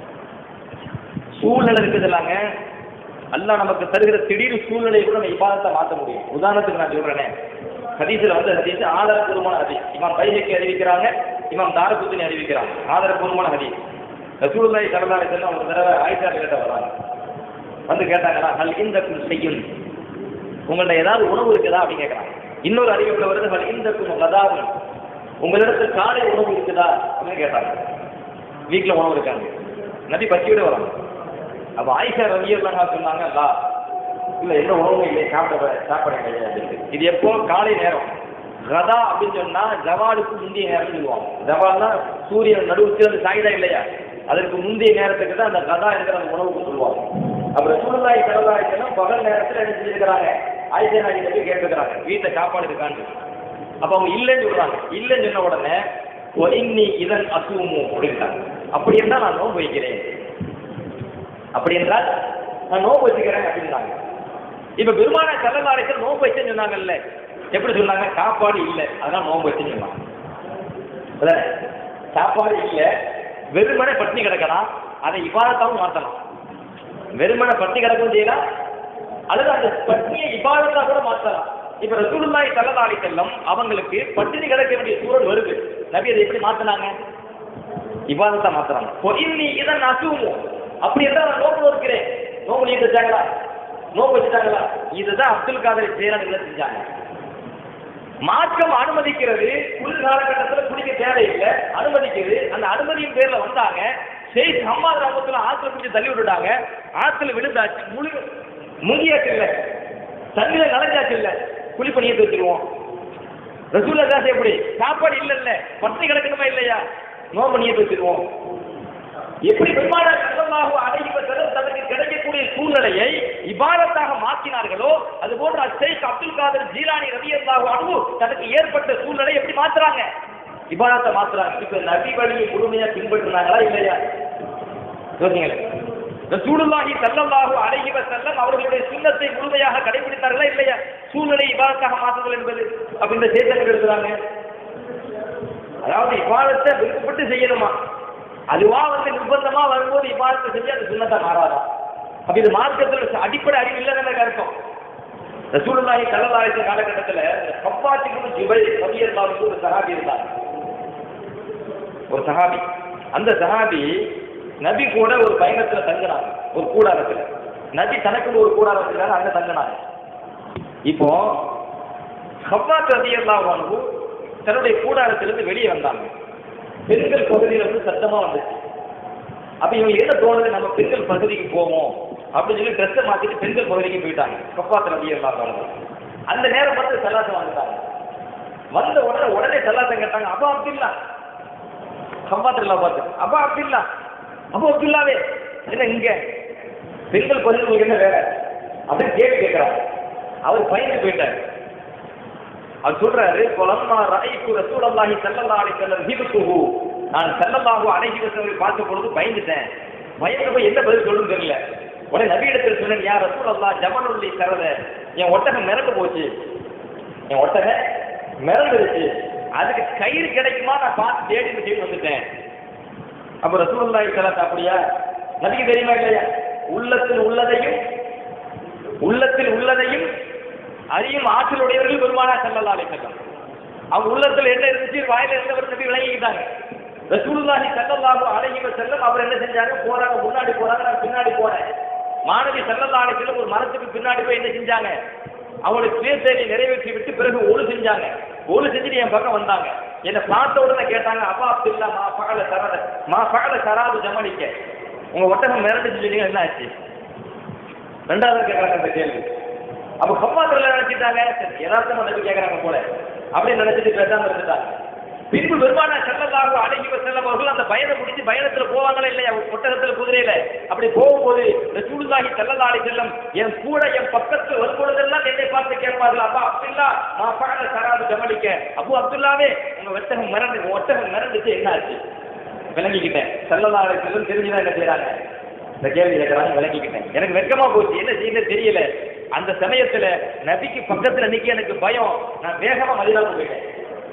சூழ்நிலை இருக்குதுல்லாங்க அல்லாஹ் நமக்கு தருகிற திடீர் சூழ்நிலையை கூட நம்ம இபாதத்தை மாற்ற முடியும் உதாரணத்துக்கு நான் சொல்றேனே ஹதீஸ்ல வந்து ஹதீஸ் ஆதாரபூர்வமான ஹதீஸ் இமாம் பைஹக்கி அறிவிக்கிறாங்க இமாம் தாரகுத்தினி அறிவிக்கிறாங்க ஆதரப்பூர்வமான ஹதீஸ் ரசூலுல்லாஹி ஸல்லல்லாஹு அலைஹி வஸல்லம் ஒரு தடவை ஆயிஷா கிட்ட வராங்க வந்து கேட்டாங்களா ஹல் இந்தக்கும் செய்யும் உங்கள்ட்ட ஏதாவது உணவு இருக்குதா அப்படின்னு கேட்கறாங்க இன்னொரு அறிவிப்புல வருது ஹல் இந்தக்கும் கதாவும் உங்களிடத்தில் காலை உணவு இருக்குதா அப்படின்னு கேட்டாங்க வீட்டுல உணவு இருக்காங்க நபி பசியோட வராங்க அப்ப ஆயிஷா ரவியல்லாங்க சொன்னாங்க அல்லா இல்ல எந்த உணவும் இல்லை சாப்பிட சாப்பிட கிடையாது அப்படின்னு. இது எப்போ காலை நேரம் கதா அப்படின்னு சொன்னா ஜவாலுக்கு முந்தைய நேரம் சொல்லுவாங்க ஜவால்னா சூரியன் நடுவுக்கு அந்த சாயுதா இல்லையா அதற்கு முந்தைய நேரத்துக்கு தான் அந்த கதா என்கிற அந்த உணவுக்கு சொல்லுவாங்க அப்புறம் சூழ்நாய் கடலாய்க்கெல்லாம் பகல் நேரத்தில் என்ன செஞ்சிருக்கிறாங்க ஆயிஷா நாயகி போய் கேட்டுக்கிறாங்க வீட்டில் சாப்பாடு இருக்கான்னு அப்ப அவங்க இல்லைன்னு சொல்றாங்க இல்லைன்னு சொன்ன உடனே இன்னி இதன் அசுவமோ அப்படின்றாங்க அப்படி இருந்தால் நான் நோன்பு வைக்கிறேன் அப்படி என்றால் நான் நோன்பு வச்சுக்கிறேன் அப்படின்றாங்க இப்ப பெருமான கல்லலாரைக்கு நோன்பு வச்சேன்னு சொன்னாங்கல்ல எப்படி சொன்னாங்க சாப்பாடு இல்லை அதனால நோன்பு வச்சுன்னு சொன்னாங்க அதானே? சாப்பாடு இல்லை வெறுமனே பட்டினி கிடக்கலாம் அதை இபாதத்தாவும் மாற்றலாம் வெறுமனே பட்டினி கிடக்கவும் செய்யலாம் அல்லது அந்த பட்டினியை இபாதத்தா கூட மாற்றலாம் இப்ப ரசூலுல்லாஹி ஸல்லல்லாஹு அலைஹி வஸல்லம் அவங்களுக்கு பட்டினி கிடக்க வேண்டிய சூழல் வருது நபி அதை எப்படி மாத்தினாங்க இபாதத்தா மாத்துறாங்க இப்போ இன்னி இதை அசுவமோ அப்படி இருந்தால் நான் நோக்கு இருக்கிறேன் நோக்கு நீ வச்சாங்களா நோக்கு வச்சுட்டாங்களா இதுதான் அப்துல் காதர் ஜெயலலிதா செஞ்சாங்க மாற்றம் அனுமதிக்கிறது குளிர் காலகட்டத்தில் குடிக்க தேவையில்லை அனுமதிக்கிறது அந்த அனுமதியின் பேர்ல வந்தாங்க சரி அம்மா கிராமத்துல ஆத்துல பிடிச்சி தள்ளி விட்டுட்டாங்க ஆத்துல விழுந்தாச்சு முழு முங்கியாச்சு இல்ல தண்ணியில நனைஞ்சாச்சு இல்ல குழி பண்ணிட்டு வச்சிருவோம் ரசூல்லா தாஸ் எப்படி சாப்பாடு இல்ல இல்ல பட்டினி கிடக்கணுமா இல்லையா நோம்பு பண்ணிட்டு வச்சிருவோம் எப்படி பெருமானார் ஸல்லல்லாஹு அலைஹி வஸல்லம் தனக்கு கிடைக்கக்கூடிய சூழ்நிலையை இபாதத்தாக மாற்றினார்களோ அது போன்று அஷேக் அப்துல் காதர் ஜீலானி ரலியல்லாஹு அன்ஹு தனக்கு ஏற்பட்ட சூழ்நிலை எப்படி மாத்துறாங்க இபாதத்தை மாத்துறாங்க இப்ப நபி வழியை முழுமையா பின்பற்றினாங்களா இல்லையா யோசிங்களேன் ரசூலுல்லாஹி ஸல்லல்லாஹு அலைஹி வஸல்லம் அவர்களுடைய சுன்னத்தை முழுமையாக கடைபிடித்தார்களா இல்லையா சூழ்நிலை இபாதத்தாக மாற்றுதல் என்பது அப்ப இந்த செய்தி எடுக்கிறாங்க அதாவது இபாதத்தை விருப்பப்பட்டு செய்யணுமா அதுவா வந்து நிர்பந்தமா வரும்போது இபாதத்தை செஞ்சு அது சுண்ணத்தா மாறாதா அப்ப இது மார்க்கத்தில் அடிப்படை அறிவு இல்லைன்னு அர்த்தம் ரசூலுல்லாஹி ஸல்லல்லாஹு அலைஹி காலகட்டத்தில் கப்பாத்திக்கு ஜுபை ரலியல்லாஹு ஒரு சஹாபி இருந்தார் ஒரு சஹாபி அந்த சஹாபி நபி கூட ஒரு பயணத்துல தங்கினாங்க ஒரு கூடாரத்துல நபி தனக்கு ஒரு கூடாரத்துல அங்க தங்கினாங்க இப்போ ஹப்பாத் ரலியல்லாஹு அன்ஹு தன்னுடைய கூடாரத்திலிருந்து வெளியே வந்தாங்க பெண்கள் பகுதியில் வந்து சத்தமா வந்துச்சு அப்ப இவங்க என்ன தோணுது நம்ம பெண்கள் பகுதிக்கு போவோம் அப்படின்னு சொல்லி ட்ரெஸ்ஸை மாத்திட்டு பெண்கள் பகுதிக்கு போயிட்டாங்க கப்பாத்து நபி எல்லாம் அந்த நேரம் பார்த்து சல்லாசம் வந்துட்டாங்க வந்த உடனே உடனே சல்லாசம் கேட்டாங்க அப்பா அப்துல்லா கப்பாத்துல பார்த்து அப்பா அப்துல்லா அப்பா அப்துல்லாவே என்ன இங்க பெண்கள் பகுதியில் உங்களுக்கு என்ன வேலை அப்படின்னு கேள்வி கேட்கிறாங்க அவர் பயந்து போயிட்டார் அவர் சொல்றாரு கொலம்மா ராய்க்கு ரசூலல்லாஹி ஸல்லல்லாஹு அலைஹி வஸல்லம் ஹிபத்துஹு நான் ஸல்லல்லாஹு அலைஹி வஸல்லம் பார்த்த பொழுது பயந்துட்டேன் பயந்து போய் என்ன பதில் சொல்லுன்னு தெரியல உடனே நபி இடத்துல சொன்னேன் யார் ரசூலல்லாஹ் ஜமனுல்லி தரத என் ஒட்டகம் மிரண்டு போச்சு என் ஒட்டகம் மிரண்டுருச்சு அதுக்கு கயிறு கிடைக்குமா நான் பார்த்து தேடி தேடி வந்துட்டேன் அப்ப ரசூலுல்லாஹி ஸல்லல்லாஹு அப்படியா நபிக்கு தெரியுமா இல்லையா உள்ளத்தில் உள்ளதையும் உள்ளத்தில் உள்ளதையும் அறியும் ஆற்றல் உடையவர்கள் பெருமானா செல்லல்லா அலைக்கலாம் அவங்க உள்ளத்துல என்ன இருந்துச்சு வாயில இருந்தவர் நபி விளங்கிக்கிட்டாங்க ரசூலுல்லாஹி ஸல்லல்லாஹு அலைஹி வஸல்லம் அவர் என்ன செஞ்சாங்க போறாங்க முன்னாடி போறாங்க நான் பின்னாடி போறேன் மாணவி ஸல்லல்லாஹு அலைஹி வஸல்லம் ஒரு மரத்துக்கு பின்னாடி போய் என்ன செஞ்சாங்க அவங்களுக்கு சுய தேவை நிறைவேற்றி விட்டு பிறகு ஒழு செஞ்சாங்க ஒழு செஞ்சுட்டு என் பக்கம் வந்தாங்க என்னை பார்த்த உடனே கேட்டாங்க அப்பா அப்துல்லா மா பகல சரத மா பகல சராது ஜமனிக்க உங்க ஒட்டகம் மிரண்டு சொல்லிங்க என்ன ஆச்சு ரெண்டாவது கேட்கறாங்க அந்த கேள்வி அப்ப கப்பாத்துல நினைச்சிட்டாங்க சரி, யதார்த்தமா நபி கேட்கறாங்க போல அப்படின்னு நினைச்சிட்டு பேசாம இருந்துட்டாங்க பின்பு பெருமான செல்லதாக அழகி செல்லம் அவர்கள் அந்த பயணம் முடிச்சு பயணத்துல போவாங்களா இல்லையா ஒட்டகத்துல குதிரையில அப்படி போகும்போது ரசூலுல்லாஹி ஸல்லல்லாஹு அலைஹி வஸல்லம் என் கூட என் பக்கத்தில் வரும்பொழுதெல்லாம் என்னை பார்த்து கேட்பார்கள் அப்பா அப்துல்லா மா பகல சராது கவனிக்க அபு அப்துல்லாவே உங்க ஒட்டகம் மிரண்டு உங்க ஒட்டகம் மிரண்டுச்சு என்ன ஆச்சு விளங்கிக்கிட்டேன் ஸல்லல்லாஹு அலைஹி வஸல்லம் தெரிஞ்சுதான் என்ன செய்றாங்க இந்த கேள்வி கேட்கறாங்க விளங்கிக்கிட்டேன் எனக்கு வெட்கமா போச்சு என்ன செய்யணும் தெரியல அந்த சமயத்துல நபிக்கு பக்கத்துல நிக்க எனக்கு பயம் நான் வேகமா மதினாவுக்கு போயிட்டேன்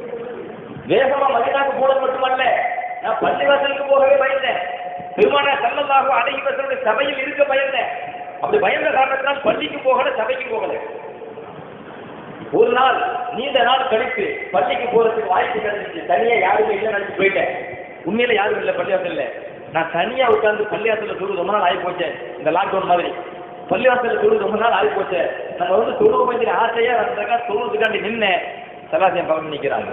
வேகமா மதினாவுக்கு போனது மட்டுமல்ல நான் பள்ளிவாசலுக்கு போகவே பயந்தேன் பெருமான சல்லல்லாஹு அலைஹி வஸல்லம் சபையில் இருக்க பயந்தேன் அப்படி பயந்த காரணத்தினால் பள்ளிக்கு போகல சபைக்கு போகல ஒரு நாள் நீண்ட நாள் கழித்து பள்ளிக்கு போறதுக்கு வாய்ப்பு கிடைச்சிச்சு தனியா யாருமே இல்லை நினைச்சு போயிட்டேன் உண்மையில யாரும் இல்லை பள்ளிவாசல்ல நான் தனியா உட்கார்ந்து பள்ளிவாசல்ல தொழுது ரொம்ப நாள் ஆகி போச்சேன் இந்த லாக்டவுன் மாதிரி பள்ளிவாசல்ல தொழுது ரொம்ப நாள் ஆகி போச்சே நம்ம வந்து தொழுக வேண்டிய ஆசையா வந்தாக்கா தொழுதுக்காண்டி நின்னேன் சலாசியம் பக்கம் நிக்கிறாங்க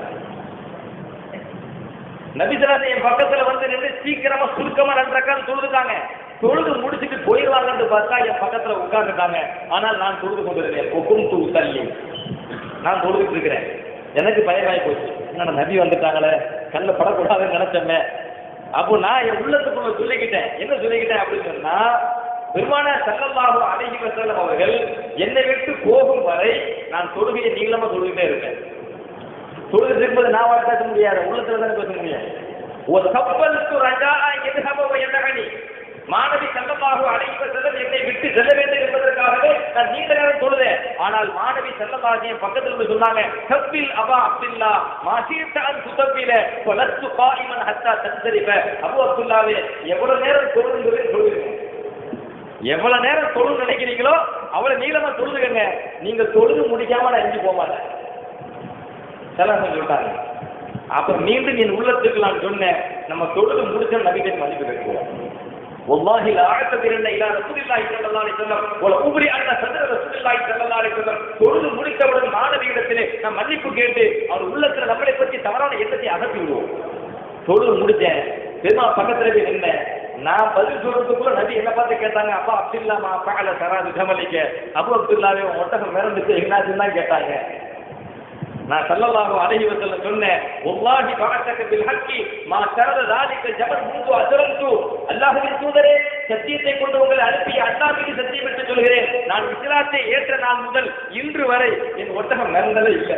நபிசலாசை என் பக்கத்துல வந்து நின்று சீக்கிரமா சுருக்கமா ரெண்டு ரக்கால் தொழுதுட்டாங்க தொழுது முடிச்சுட்டு போயிடுவாங்கன்னு பார்த்தா என் பக்கத்துல உட்கார்ந்துட்டாங்க ஆனால் நான் தொழுது கொண்டிருக்கேன் ஒக்கும் தூ தள்ளி நான் தொழுதுட்டு இருக்கிறேன் எனக்கு பயமாயி போச்சு என்னடா நபி வந்துட்டாங்களே கல்ல படக்கூடாதுன்னு நினைச்சோமே அப்போ நான் என் உள்ளத்துக்குள்ள சொல்லிக்கிட்டேன் என்ன சொல்லிக்கிட்டேன் அப்படின்னு சொன்னா பெருமான சல்லல்லாஹு அலைஹி வஸல்லம் அவர்கள் என்னை விட்டு போகும் வரை நான் தொழுகையை நீளமா தொழுகிட்டே இருக்கேன் தொழுது திருப்பது நான் வாழ பேச முடியாது உள்ளத்துல தானே பேச முடியாது ஒரு கப்பல் ரஜா எதுகப எதகனி மாணவி செல்லமாக அழைப்ப செல்லம் என்னை விட்டு செல்ல வேண்டும் என்பதற்காகவே நான் நீண்ட நேரம் தொழுதேன் ஆனால் மாணவி செல்லமாக என் பக்கத்துல இருந்து சொன்னாங்க கப்பில் அபா அப்துல்லா மாசீர்தான் சுத்தப்பில கொலத்து காயிமன் ஹத்தா தன்சரிப்ப அபு அப்துல்லாவே எவ்வளவு நேரம் தொழுது தொழுகிறேன் எவ்வளவு நேரம் தொழுது நினைக்கிறீங்களோ அவ்வளவு நீளமா தொழுதுங்க நீங்க தொழுது முடிக்காம நான் எஞ்சி போக மாட்டேன் செல்லாம் சொல்லிட்டாங்க அப்புறம் மீண்டும் என் உள்ளத்துக்கு நான் சொன்னேன் நம்ம தொழுது முடிச்ச நபிகள் மதிப்பு கட்டுவோம் والله لا اعتذرن الى رسول الله صلى الله عليه وسلم ولا ابري ان صدر رسول الله صلى الله عليه وسلم தொழுது முடித்தவுடன் மாணவியிடத்திலே நான் மன்னிப்பு கேட்டு அவர் உள்ளத்துல நம்மளை பற்றி தவறான எண்ணத்தை அகற்றி விடுவோம் தொழுது முடிச்சேன் பெருமா பக்கத்துல போய் நின்றேன் நான் பதில் சொல்றதுக்குள்ள நபி என்ன பார்த்து கேட்டாங்க அப்பா அப்துல்லாமா பகல சராது கமலிக்க அபு அப்துல்லாவே உன் ஒட்டகம் மிரண்டுச்சு என்னாச்சுன்னு தான் கேட்டாங்க நான் சல்லல்லாஹு அலைஹி வஸல்லம் சொன்னேன் வல்லாஹி பஅத்தக பில் ஹக்கி மா தரத ذلك ஜபல் முந்து அஜரந்து அல்லாஹ்வின் தூதரே சத்தியத்தை கொண்டு உங்களை அனுப்பி அல்லாஹ்வுக்கு சத்தியம் என்று சொல்கிறேன் நான் இஸ்லாத்தை ஏற்ற நாள் முதல் இன்று வரை என் ஒட்டகம் மிரண்டதே இல்லை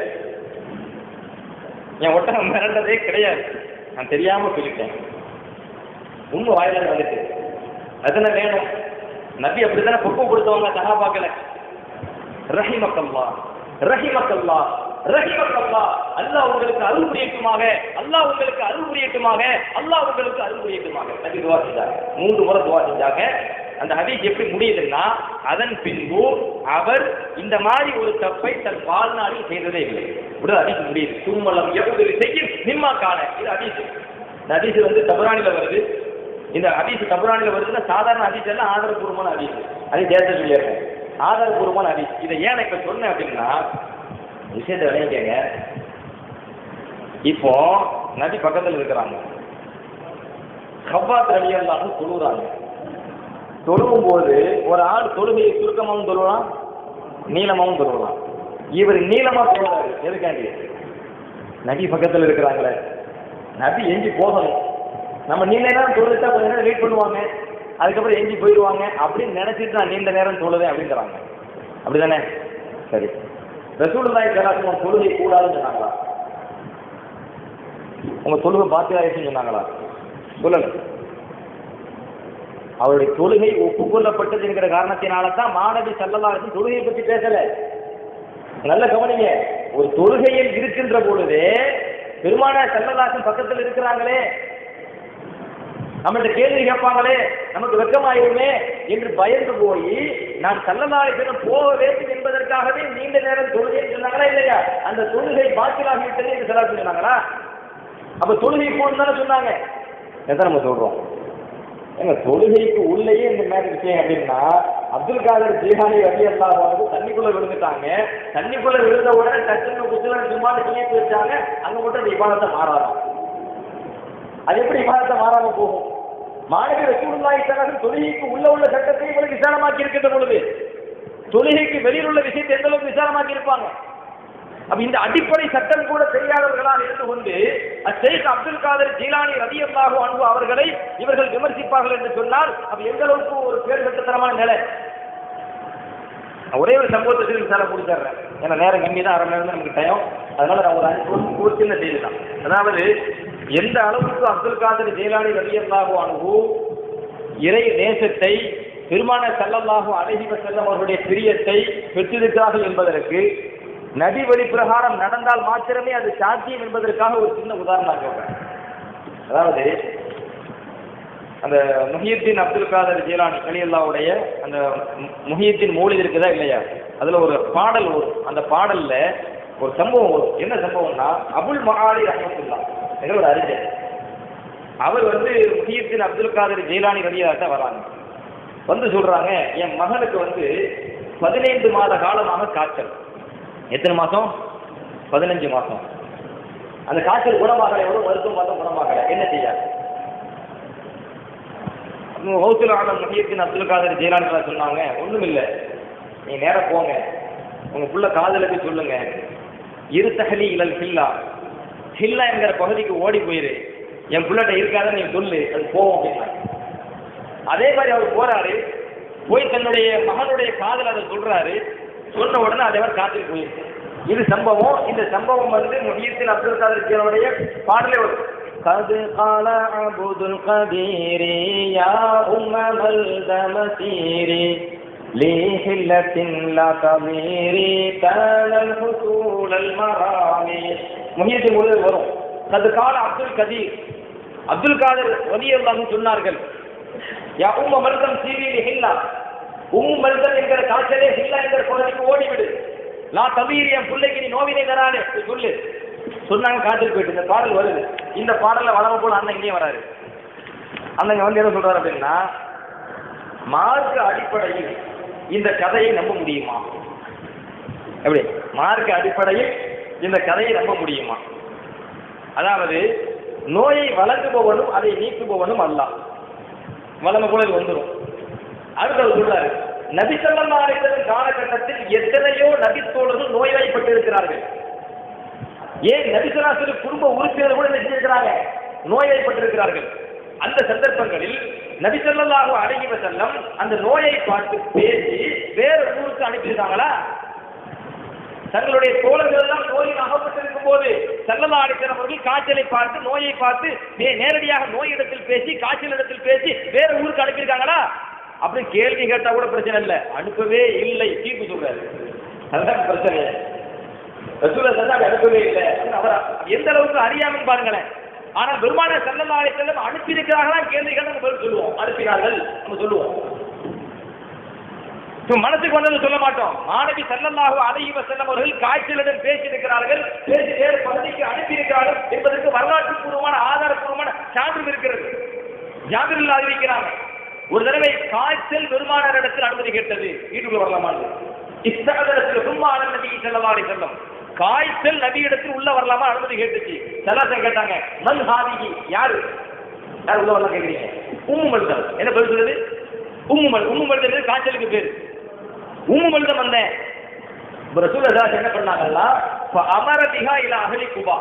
என் ஒட்டகம் மிரண்டதே கிடையாது நான் தெரியாம சொல்லிட்டேன் உண்மை வாயில வந்துட்டு அதுன வேணும் நபி அப்படித்தானே பொறுப்பு கொடுத்தவங்க சகாபாக்களை ரஹிமக்கல்லா ரஹிமக்கல்லா ரஹிமக்கல்லா அல்லாஹ் உங்களுக்கு அருள் புரியட்டுமாக அல்லாஹ் உங்களுக்கு அருள் புரியட்டுமாக அல்லாஹ் உங்களுக்கு அருள் புரியட்டுமாக நபி துவா செஞ்சாங்க மூன்று முறை துவா செஞ்சாங்க அந்த ஹதீஸ் எப்படி முடியுதுன்னா அதன் பின்பு அவர் இந்த மாதிரி ஒரு தப்பை தன் வாழ்நாளில் செய்ததே இல்லை இப்படி ஹதீஸ் முடியுது தும்மலம் எப்படி செய்யும் நிம்மா காண இது ஹதீஸ் இந்த ஹதீஸ் வந்து தபரானில வருது இந்த ஹதீஸ் தபரானில வருதுன்னா சாதாரண ஹதீஸ் எல்லாம் ஆதாரபூர்வமான ஹதீஸ் அது தேச சொல்லிடுறேன் ஆதாரபூர்வமான ஹதீஸ் இதை ஏன் நான் இப்ப சொன்னேன் அப்படின்னா விஷயத்தை விளையாங்க இப்போ நதி பக்கத்தில் இருக்கிறாங்க கவ்வாத் அலி அல்லாஹ் தொழுகிறாங்க தொழுகும் போது ஒரு ஆள் தொழுகையை சுருக்கமாகவும் தொழுவான் நீளமாகவும் தொழுவான் இவர் நீளமா தொழுவாரு எதுக்காண்டி நபி பக்கத்தில் இருக்கிறாங்களே நபி எஞ்சி போகணும் நம்ம நீண்ட நேரம் தொழுதுட்டா கொஞ்ச நேரம் வெயிட் பண்ணுவாங்க அதுக்கப்புறம் எஞ்சி போயிடுவாங்க அப்படின்னு நினைச்சிட்டு நான் நீண்ட நேரம் தொழுதேன் அப்படிங்கிறாங்க அப்படிதானே சரி ரசூலுல்லாஹி ஸல்லல்லாஹு அலைஹி தொழுகை கூடாதுன்னு சொன்னாங்களா உங்க தொழுகை பாத்தியாயிடுச்சுன்னு சொன்னாங்களா சொல்லுங்க அவருடைய தொழுகை ஒப்புக்கொள்ளப்பட்டது என்கிற காரணத்தினால தான் மாணவி சல்லல்லாஹு தொழுகையை பற்றி பேசல நல்ல கவனிங்க ஒரு தொழுகையில் இருக்கின்ற பொழுது பெருமான செல்லதாசன் பக்கத்தில் இருக்கிறாங்களே நம்மள்ட்ட கேள்வி கேட்பாங்களே நமக்கு வெக்கமாயிருமே என்று பயந்து போய் நான் சல்லதாசனம் போக வேண்டும் என்பதற்காகவே நீண்ட நேரம் தொழுகைன்னு சொன்னாங்களா இல்லையா அந்த தொழுகை பாக்கிலாகிவிட்டது என்று செல்லா சொன்னாங்களா அப்ப தொழுகை போன்னு தானே சொன்னாங்க எதை நம்ம சொல்றோம் ஏங்க தொழுகைக்கு உள்ளேயே இந்த மாதிரி விஷயம் அப்படின்னா அப்துல் காதர் ஜீஹானி ரவி அல்லாஹ் வந்து தண்ணிக்குள்ள விழுந்துட்டாங்க தண்ணிக்குள்ள விழுந்த உடனே டக்குன்னு குஜராத் சும்மாட்டு நீட்டி வச்சாங்க அங்க மட்டும் அந்த விவாதத்தை மாறாதான் அது எப்படி விவாதத்தை மாறாம போகும் மாணவி ரசூலுல்லாஹி ஸல்லல்லாஹு தொழுகைக்கு உள்ள உள்ள சட்டத்தை இவங்களுக்கு விசாலமாக்கி இருக்கின்ற பொழுது தொழுகைக்கு வெளியில் உள்ள விஷயத்தை எந்த அளவுக்கு விசாலமாக்கி இருப்பாங்க அப்ப இந்த அடிப்படை சட்டம் கூட தெரியாதவர்களால் இருந்து கொண்டு ஷேக் அப்துல் காதர் ஜீலானி ரதி அல்லாஹு அன்பு அவர்களை இவர்கள் விமர்சிப்பார்கள் என்று சொன்னால் அப்ப எந்த அளவுக்கு ஒரு பேர் கட்டத்தரமான நிலை நான் ஒரே ஒரு சம்பவத்தை சொல்லி விசாரம் முடிச்சிடுறேன் ஏன்னா நேரம் கம்மி தான் அரை மணி நேரம் தான் நமக்கு டைம் அதனால நான் ஒரு அஞ்சு ஒரு- ஒரு சின்ன செய்தி தான் அதாவது எந்த அளவுக்கு அப்துல் காதர் ஜீலானி ரதி அல்லாஹு அன்பு இறை நேசத்தை பெருமான சல்லல்லாஹு அலைஹி வஸல்லம் அவர்களுடைய பிரியத்தை பெற்றிருக்கிறார்கள் என்பதற்கு நபி வழி பிரகாரம் நடந்தால் மாத்திரமே அது சாத்தியம் என்பதற்காக ஒரு சின்ன உதாரணம் நான் சொல்றேன் அதாவது அந்த முஹியத்தின் அப்துல் காதர் ஜீலானி அலியல்லாவுடைய அந்த மு- முஹியத்தின் மௌலித் இருக்குதா இல்லையா அதுல ஒரு பாடல் வரும் அந்த பாடல்ல ஒரு சம்பவம் வரும் என்ன சம்பவம்னா அபுல் மகாலி ரஹமத்துல்லா என்ற ஒரு அறிஞர் அவர் வந்து முஹியத்தின் அப்துல் காதர் ஜீலானி ரலியாட்ட வராங்க வந்து சொல்றாங்க என் மகனுக்கு வந்து பதினைந்து மாத காலமாக காய்ச்சல் எத்தனை மாசம் பதினஞ்சு மாசம் அந்த காய்ச்சல் குணமாகலை எவ்வளவு மருத்துவ மாதம் குணமாகலை என்ன செய்யாது ஹவுசுல் ஆலம் முஹியத்தின் அப்துல் காதர் ஜெயலானி சொன்னாங்க ஒண்ணும் இல்ல நீ நேரா போங்க உங்க புள்ள காதலுக்கு சொல்லுங்க இரு தகலி இலல் ஹில்லா ஹில்லா என்கிற பகுதிக்கு ஓடி போயிரு என் புள்ளட்ட இருக்காத நீ சொல்லு அது போவோம் அப்படின்னா அதே மாதிரி அவர் போறாரு போய் தன்னுடைய மகனுடைய காதல் அதை சொல்றாரு சொன்ன உடனே அதே மாதிரி காத்துக்கு போயிருக்கு இது சம்பவம் இந்த சம்பவம் வந்து முஹியத்தின் அப்துல் காதர் ஜீலானுடைய பாடலே வரும் قد قال عبد القدير يا أم ملدم سيري لي حلة لا تضيري كان الحصول المرامي முஹியத்தின் முழு வரும் கது கால அப்துல் கதீர் அப்துல் காதர் வலியல்லாஹு சொன்னார்கள் யா உம்ம மல்தம் சீரிலி ஹில்லா உம் மல்தம் என்கிற காய்ச்சலே ஹில்லா என்கிற பகுதிக்கு ஓடிவிடு லா தவீர் என் பிள்ளைக்கு நீ நோவினை தரானே போய் சொல்லு சொன்னாங்க காய்ச்சல் போயிட்டு இந்த பாடல் வருது இந்த பாடல்ல வளம போல அண்ணன் இங்கேயும் வராரு அண்ணங்க வந்து என்ன சொல்றாரு அப்படின்னா மார்க்க அடிப்படையில் இந்த கதையை நம்ப முடியுமா எப்படி மார்க்க அடிப்படையில் இந்த கதையை நம்ப முடியுமா அதாவது நோயை வழங்குபவனும் அதை நீக்குபவனும் அல்ல வளம போல இது வந்துடும் அடுத்தது சொல்றாரு நபி ஸல்லல்லாஹு அலைஹி வஸல்லம் காலகட்டத்தில் எத்தனையோ நபித்தோழர்கள் நோய்வாய்ப்பட்டு இருக்கிறார்கள் ஏன் நபிசராசரி குடும்ப உறுப்பினர் கூட என்ன செஞ்சிருக்கிறாங்க நோய்வாய்ப்பட்டிருக்கிறார்கள் அந்த சந்தர்ப்பங்களில் நபி ஸல்லல்லாஹு அலைஹி வஸல்லம் அந்த நோயை பார்த்து பேசி வேற ஊருக்கு அனுப்பியிருக்காங்களா தங்களுடைய தோழர்கள் எல்லாம் நோயில் அகப்பட்டிருக்கும் போது செல்லல்லா அடித்தன் அவர்கள் காய்ச்சலை பார்த்து நோயை பார்த்து நே- நேரடியாக நோய் இடத்தில் பேசி காய்ச்சல் இடத்தில் பேசி வேற ஊருக்கு அனுப்பியிருக்காங்களா அப்படி கேள்வி கேட்டா கூட பிரச்சனை இல்லை அனுப்பவே இல்லை தீர்ப்பு சொல்றாரு அதான் பிரச்சனை ரசூலை சொன்னாங்க அனுப்பவே இல்லை அவர் எந்த அளவுக்கு அறியாமல் பாருங்களேன் ஆனால் பெருமான செல்லல்லா அடித்தன் அனுப்பி இருக்கிறார்களா கேள்வி கேட்டு நம்ம பதில் சொல்லுவோம் அனுப்பினார்கள் நம்ம சொல்லுவோம் இப்ப மனசுக்கு வந்தது சொல்ல மாட்டோம் மாணவி செல்லல்லாஹு அலைஹி வஸல்லம் அவர்கள் காய்ச்சலுடன் பேசியிருக்கிறார்கள் பேசி வேறு பகுதிக்கு அனுப்பியிருக்கிறார்கள் என்பதற்கு வரலாற்று பூர்வமான ஆதாரப்பூர்வமான சான்று இருக்கிறது ஜாபிரில் அறிவிக்கிறாங்க ஒரு தடவை காய்ச்சல் பெருமானார் இடத்தில் அனுமதி கேட்டது வீட்டுக்குள்ள வரலாமான்னு இஸ்தகதரத்தில் பெருமான நபி செல்லல்லா அலைஹி வஸல்லம் காய்ச்சல் நபி இடத்தில் உள்ள வரலாமா அனுமதி கேட்டுச்சு சலாசம் கேட்டாங்க மன் ஹாதிகி யாரு யார் உள்ள வரலாம் கேக்குறீங்க உம்மு மல்தம் என்ன பதில் சொல்லுது உம்மு மல் உம்மு மல்தம் காய்ச்சலுக்கு பேரு உம்மு மல்தம் வந்தேன் இப்ப ரசூலுல்லாஹ் என்ன பண்ணாங்கன்னா அமர பிஹா இல அகலி குபா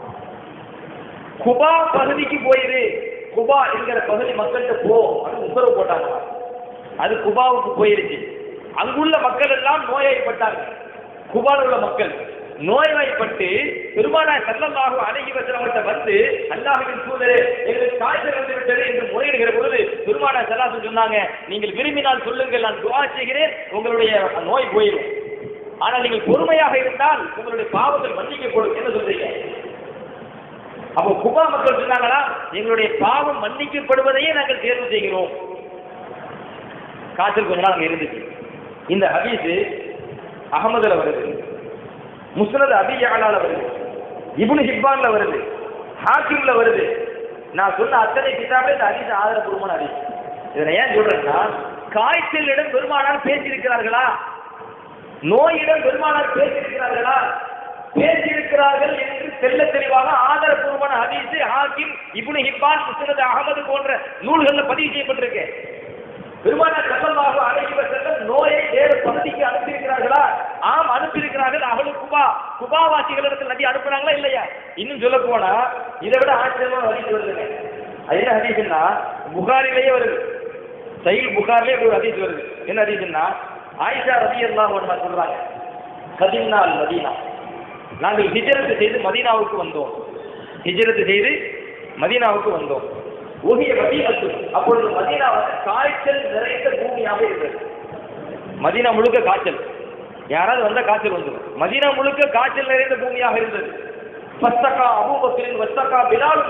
குபா பகுதிக்கு போயிரு குபா என்கிற பகுதி மக்கள்கிட்ட போ அப்படின்னு உத்தரவு போட்டாங்க அது குபாவுக்கு போயிருச்சு அங்குள்ள மக்கள் எல்லாம் நோய்வாய்ப்பட்டாங்க குபால உள்ள மக்கள் நோய்வாய்ப்பட்டு பெருமானார் செல்லல்லாஹு அழகி வசனவர்கிட்ட வந்து அல்லாஹுவின் தூதரே எங்களுக்கு காய்ச்சல் வந்து விட்டது என்று முறையிடுகிற பொழுது பெருமானார் செல்லாசு சொன்னாங்க நீங்கள் விரும்பினால் சொல்லுங்கள் நான் துவா செய்கிறேன் உங்களுடைய நோய் போயிடும் ஆனால் நீங்கள் பொறுமையாக இருந்தால் உங்களுடைய பாவங்கள் மன்னிக்கப்படும் என்ன சொல்றீங்க அப்போ குபா மக்கள் சொன்னாங்களா எங்களுடைய பாவம் மன்னிக்கப்படுவதையே நாங்கள் தேர்வு செய்கிறோம் காய்ச்சல் கொஞ்ச நாள் அங்க இருந்துச்சு இந்த ஹதீஸ் அகமதுல வருது முஸ்னத் அபி யாலால வருது இப்னு ஹிப்பான்ல வருது ஹாக்கிம்ல வருது நான் சொன்ன அத்தனை கிதாபே இந்த ஹதீஸ் ஆதாரபூர்வமான ஹதீஸ் இதை ஏன் சொல்றேன்னா காய்ச்சலிடம் பெருமானார் பேசியிருக்கிறார்களா நோயிடம் பெருமானார் பேசியிருக்கிறார்களா பேசியிருக்கிறார்கள் என்று தெல்ல தெளிவாக ஆதாரபூர்வமான ஹதீஸ் ஹாக்கிம் இப்னு ஹிப்பான் முஸ்னத் அகமது போன்ற நூல்கள்ல பதிவு செய்யப்பட்டிருக்கு பெருமானார் செல்லமாக அழைக்கி செல்லும் நோயை வேறு பகுதிக்கு அனுப்பியிருக்கிறார்களா ஆம் அனுப்பியிருக்கிறார்கள் அவளு குபா குபாவாசிகளிடத்தில் நதி அனுப்புனாங்களா இல்லையா இன்னும் சொல்ல போனா இதை விட ஆச்சரியமா ஹதீஸ் வருதுங்க அது என்ன ஹதீஸ்னா புகாரிலேயே வருது சைல் புகார்லயே ஒரு ஹதீஸ் வருது என்ன ஹதீஸ்னா ஆயிஷா ரதி எல்லாம் சொல்றாங்க கதிம்னால் மதீனா நாங்கள் ஹிஜரத்து செய்து மதீனாவுக்கு வந்தோம் ஹிஜரத்து செய்து மதீனாவுக்கு வந்தோம் ஓகிய மதீனத்து அப்பொழுது மதீனா வந்து காய்ச்சல் நிறைந்த பூமியாக இருந்தது மதீனா முழுக்க காய்ச்சல் யாராவது வந்தா காய்ச்சல் வந்துடும் மதீனா முழுக்க காய்ச்சல் நிறைந்த பூமியாக இருந்தது வஸ்தகா அபூபக்கரின் வஸ்தகா பிலால்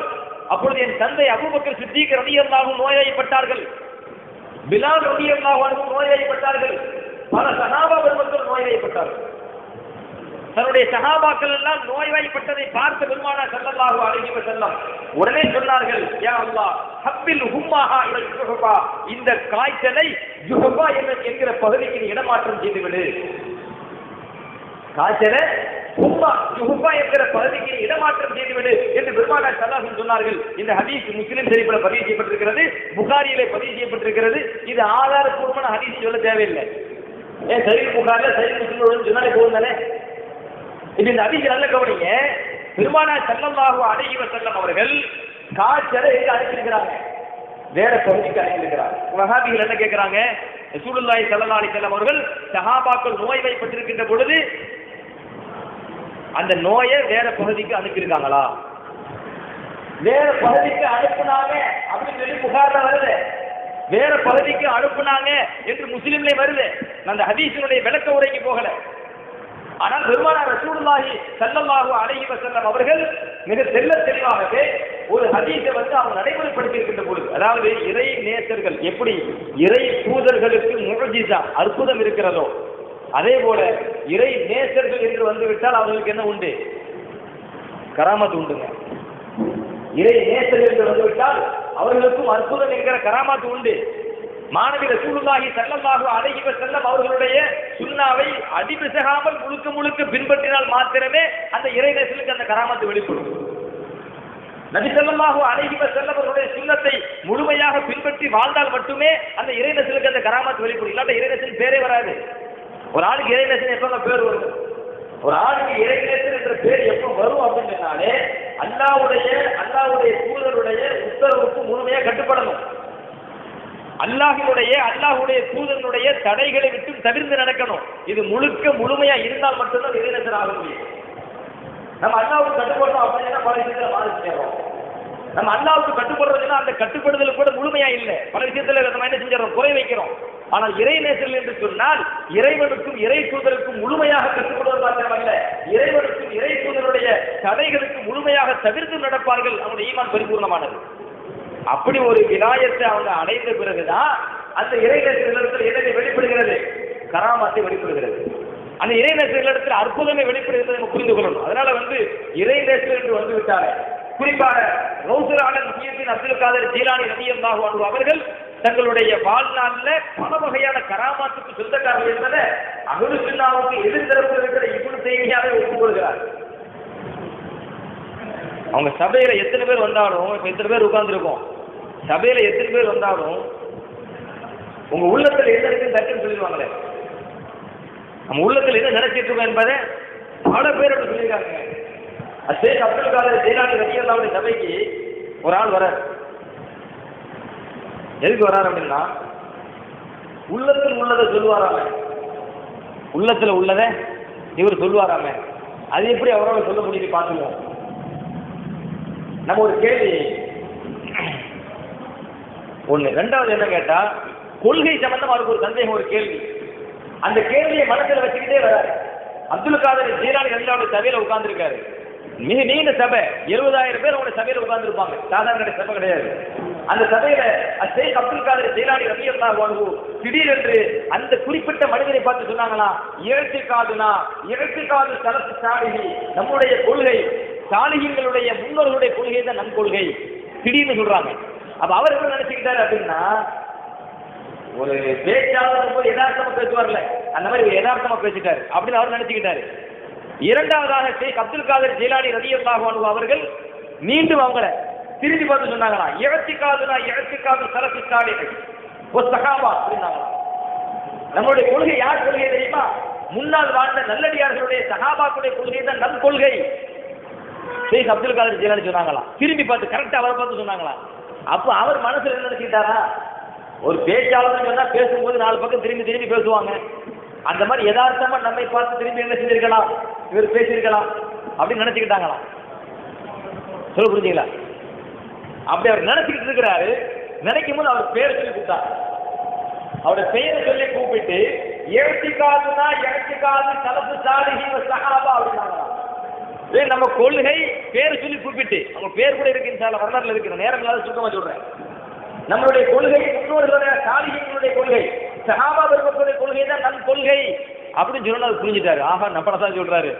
அப்பொழுது என் தந்தை அபூபக்கர் சித்திக் ரலியல்லாஹு நோய்வாய்ப்பட்டார்கள் பிலால் ரலியல்லாஹு அன்ஹு நோய்வாய்ப்பட்டார்கள் பல சஹாபா பெருமக்கள் நோய்வாய்ப்பட்டார்கள் தன்னுடைய சஹாபாக்கள் எல்லாம் நோய்வாய்ப்பட்டதை பார்த்த பெருமானா ஸல்லல்லாஹு அலைஹி வஸல்லம் உடனே சொன்னார்கள் யா அல்லாஹ் ஹப்பில் ஹும்மாஹா இல ஜுஹபா இந்த காய்ச்சலை ஜுஹபா என்ற என்கிற பகுதிக்கு நீ இடமாற்றம் செய்து விடு காய்ச்சலை ஹும்மா ஜுஹபா என்கிற பகுதிக்கு நீ இடமாற்றம் செய்து விடு என்று பெருமானா ஸல்லல்லாஹு சொன்னார்கள் இந்த ஹதீஸ் முஸ்லிம் ஷரீஃபில் பதிவு செய்யப்பட்டிருக்கிறது புகாரியிலே பதிவு செய்யப்பட்டிருக்கிறது இது ஆதாரப்பூர்வமான ஹதீஸ் சொல்ல தேவையில்லை ஏன் சரி புகாரில் சரி முஸ்லிம் சொன்னாலே போதும் தானே இது இந்த அதிக நல்ல கவனிங்க பெருமானா செல்லல்லாஹு அழகி வசல்லம் அவர்கள் காய்ச்சலை எங்க அனுப்பியிருக்கிறாங்க வேற பகுதிக்கு அனுப்பியிருக்கிறார் வகாபிகள் என்ன கேட்கிறாங்க ரசூலுல்லாஹி ஸல்லல்லாஹு அலைஹி வஸல்லம் அவர்கள் சஹாபாக்கள் நோய்வாய்ப்பட்டிருக்கின்ற பொழுது அந்த நோயை வேற பகுதிக்கு அனுப்பியிருக்காங்களா வேற பகுதிக்கு அனுப்புனாங்க அப்படின்னு சொல்லி புகார்ல வருது வேற பகுதிக்கு அனுப்புனாங்க என்று முஸ்லிம்ல வருது நான் அந்த ஹதீஸினுடைய விளக்க உரைக்கு போகல ஆனால் பெருமானார் ரசூலுல்லாஹி ஸல்லல்லாஹு அலைஹி வஸல்லம் அவர்கள் மிக தெள்ள தெளிவாகவே ஒரு ஹதீஸை வந்து அவங்க நடைமுறைப்படுத்தி இருக்கின்ற பொழுது அதாவது இறை நேசர்கள் எப்படி இறை தூதர்களுக்கு முழஜிசா அற்புதம் இருக்கிறதோ அதே போல இறை நேசர்கள் என்று வந்துவிட்டால் அவர்களுக்கு என்ன உண்டு கராமத் உண்டுங்க இறை நேசர்கள் என்று வந்துவிட்டால் அவர்களுக்கும் அற்புதம் என்கிற கராமாத்து உண்டு மாணவி ரசூலுல்லாஹி ஸல்லல்லாஹு அலைஹி வஸல்லம் அவர்களுடைய சுன்னாவை அடிபிசகாமல் முழுக்க முழுக்க பின்பற்றினால் மாத்திரமே அந்த இறைநேசலுக்கு அந்த கராமத்து வெளிப்படும் நபி ஸல்லல்லாஹு அலைஹி வஸல்லம் அவர்களுடைய சுன்னத்தை முழுமையாக பின்பற்றி வாழ்ந்தால் மட்டுமே அந்த இறைநேசலுக்கு அந்த கராமத்து வெளிப்படும் இல்லாட்ட இறைநேசன் பேரே வராது ஒரு ஆளுக்கு இறைநேசன் எப்பங்க பேர் வரும் ஒரு ஆளுக்கு இறைநேசன் என்ற பேர் எப்போ வரும் அப்படின்னு சொன்னாலே அல்லாவுடைய அல்லாவுடைய தூதருடைய உத்தரவுக்கு முழுமையாக கட்டுப்படணும் அல்லாஹினுடைய அல்லாஹுடைய தூதனுடைய தடைகளை விட்டு தவிர்த்து நடக்கணும் இது முழுக்க முழுமையா இருந்தால் மட்டும்தான் இறைநேசன் ஆக முடியும் நம்ம அல்லாவுக்கு கட்டுப்படுறோம் அப்படின்னா பல விஷயத்துல பாதிச்சிடுறோம் நம்ம அல்லாவுக்கு கட்டுப்படுறதுன்னா அந்த கட்டுப்படுதல் கூட முழுமையா இல்லை பல விஷயத்துல நம்ம என்ன செஞ்சிடறோம் குறை வைக்கிறோம் ஆனால் இறைநேசல் என்று சொன்னால் இறைவனுக்கும் இறை தூதருக்கும் முழுமையாக கட்டுப்படுவது மாத்திரமல்ல இறைவனுக்கும் இறை தூதருடைய தடைகளுக்கு முழுமையாக தவிர்த்து நடப்பார்கள் அவனுடைய ஈமான் பரிபூர்ணமானது அப்படி ஒரு விநாயகத்தை அவங்க அடைந்த பிறகுதான் அந்த இறைநேசத்தில் எதை வெளிப்படுகிறது கராமாத்தை வெளிப்படுகிறது அந்த இறைநேசத்தில் அற்புதமே வெளிப்படுகிறது நம்ம புரிந்து கொள்ளணும் அதனால வந்து இறைநேசர் என்று வந்து விட்டாலே குறிப்பாக ரவுசராளன் முக்கியத்தின் அப்துல் காதர் ஜீலானி ரதியல்லாஹு அன்ஹு அவர்கள் தங்களுடைய வாழ்நாள்ல பல வகையான கராமாத்துக்கு சொந்தக்காரர்கள் என்பதை அகுலு சின்னாவுக்கு எதிர்த்தரப்பு இருக்கிற இபுனு செய்தியாவே ஒப்புக்கொள்கிறார் அவங்க சபையில எத்தனை பேர் வந்தாலும் இப்ப எத்தனை பேர் உட்கார்ந்துருக்கோம் சபையில எத்தனை பேர் வந்தாலும் உங்க உள்ளத்துல என்ன இருக்குன்னு டக்குன்னு சொல்லிடுவாங்களே நம்ம உள்ளத்துல என்ன நினைச்சிட்டு இருக்கோம் என்பதை பல பேர் அப்படி சொல்லியிருக்காங்க ஷேக் அப்துல் காதர் ஜெயலானி ரத்தியல்லாவுடைய சபைக்கு ஒரு ஆள் வரார் எதுக்கு வரார் அப்படின்னா உள்ளத்தில் உள்ளதை சொல்லுவாராமே உள்ளத்துல உள்ளதை இவர் சொல்லுவாராமே அது எப்படி அவரோட சொல்ல முடியுது பார்த்துக்குவோம் நம்ம ஒரு கேள்வி ஒண்ணு ரெண்டாவது என்ன கேட்டா கொள்கை சம்பந்தமா அவருக்கு ஒரு சந்தேகம் ஒரு கேள்வி அந்த கேள்வியை மனசுல வச்சுக்கிட்டே வராரு அப்துல் காதர் ஜீரானி ரவிலாவுடைய சபையில உட்கார்ந்துருக்காரு மிக நீண்ட சபை எழுபதாயிரம் பேர் அவங்க சபையில உட்கார்ந்துருப்பாங்க சாதாரண சபை கிடையாது அந்த சபையில ஷேக் அப்துல் காதர் ஜெயிலானி ரவி அல்லா வாழ்வு திடீரென்று அந்த குறிப்பிட்ட மனிதனை பார்த்து சொன்னாங்களா இழச்சி காதுனா இழச்சி காது சரசு சாலிகி நம்முடைய கொள்கை சாலிகிங்களுடைய முன்னோர்களுடைய கொள்கை தான் நம் கொள்கை திடீர்னு சொல்றாங்க அப்ப அவர் என்ன நினைச்சுக்கிட்டாரு அப்படின்னா ஒரு பேச்சாளர் போது யதார்த்தமா பேசுவார்ல அந்த மாதிரி ஒரு யதார்த்தமா பேசிட்டாரு அப்படின்னு அவர் நினைச்சுக்கிட்டாரு இரண்டாவதாக ஷேக் அப்துல் காதர் ஜீலானி ரதி அல்லாஹ் அவர்கள் மீண்டும் அவங்கள திரும்பி பார்த்து சொன்னாங்களா இழச்சி காதுனா இழச்சி காது சரசு சாலிகள் ஒரு சகாபா அப்படின்னாங்களா நம்மளுடைய கொள்கை யார் கொள்கை தெரியுமா முன்னால் வாழ்ந்த நல்லடியார்களுடைய சகாபாக்களுடைய கொள்கை தான் நம் கொள்கை ஷேக் அப்துல் காதர் ஜீலானி சொன்னாங்களா திரும்பி பார்த்து கரெக்டா அவரை பார்த்து சொன்னாங்களா அப்ப அவர் மனசுல என்ன நினைச்சுக்கிட்டாரா ஒரு பேச்சாளர் சொன்னா பேசும்போது நாலு பக்கம் திரும்பி திரும்பி பேசுவாங்க அந்த மாதிரி யதார்த்தமா நம்மை பார்த்து திரும்பி என்ன செஞ்சிருக்கலாம் இவர் பேசியிருக்கலாம் அப்படின்னு நினைச்சுக்கிட்டாங்களாம் சொல்ல புரிஞ்சுங்களா அப்படி அவர் நினைச்சுக்கிட்டு இருக்கிறாரு நினைக்கும் போது அவர் பேர் சொல்லி கூப்பிட்டார் அவருடைய பெயரை சொல்லி கூப்பிட்டு எழுச்சி காதுனா எழுச்சி காது கலப்பு சாலிஹி சகாபா அப்படின்னாங்களாம் ஏய், நம்ம கொள்கை பேர் சொல்லி கூப்பிட்டு அவங்க பேர் கூட இருக்கு இந்த வரலாறுல இருக்கு நேரம் இல்லாத சுத்தமா சொல்றேன் நம்மளுடைய கொள்கை முன்னோர்களுடைய சாலிகளுடைய கொள்கை சஹாபா பெருமக்களுடைய கொள்கை தான் நம் கொள்கை அப்படின்னு சொன்னா அது புரிஞ்சுட்டாரு ஆஹா நம்மள தான் சொல்றாரு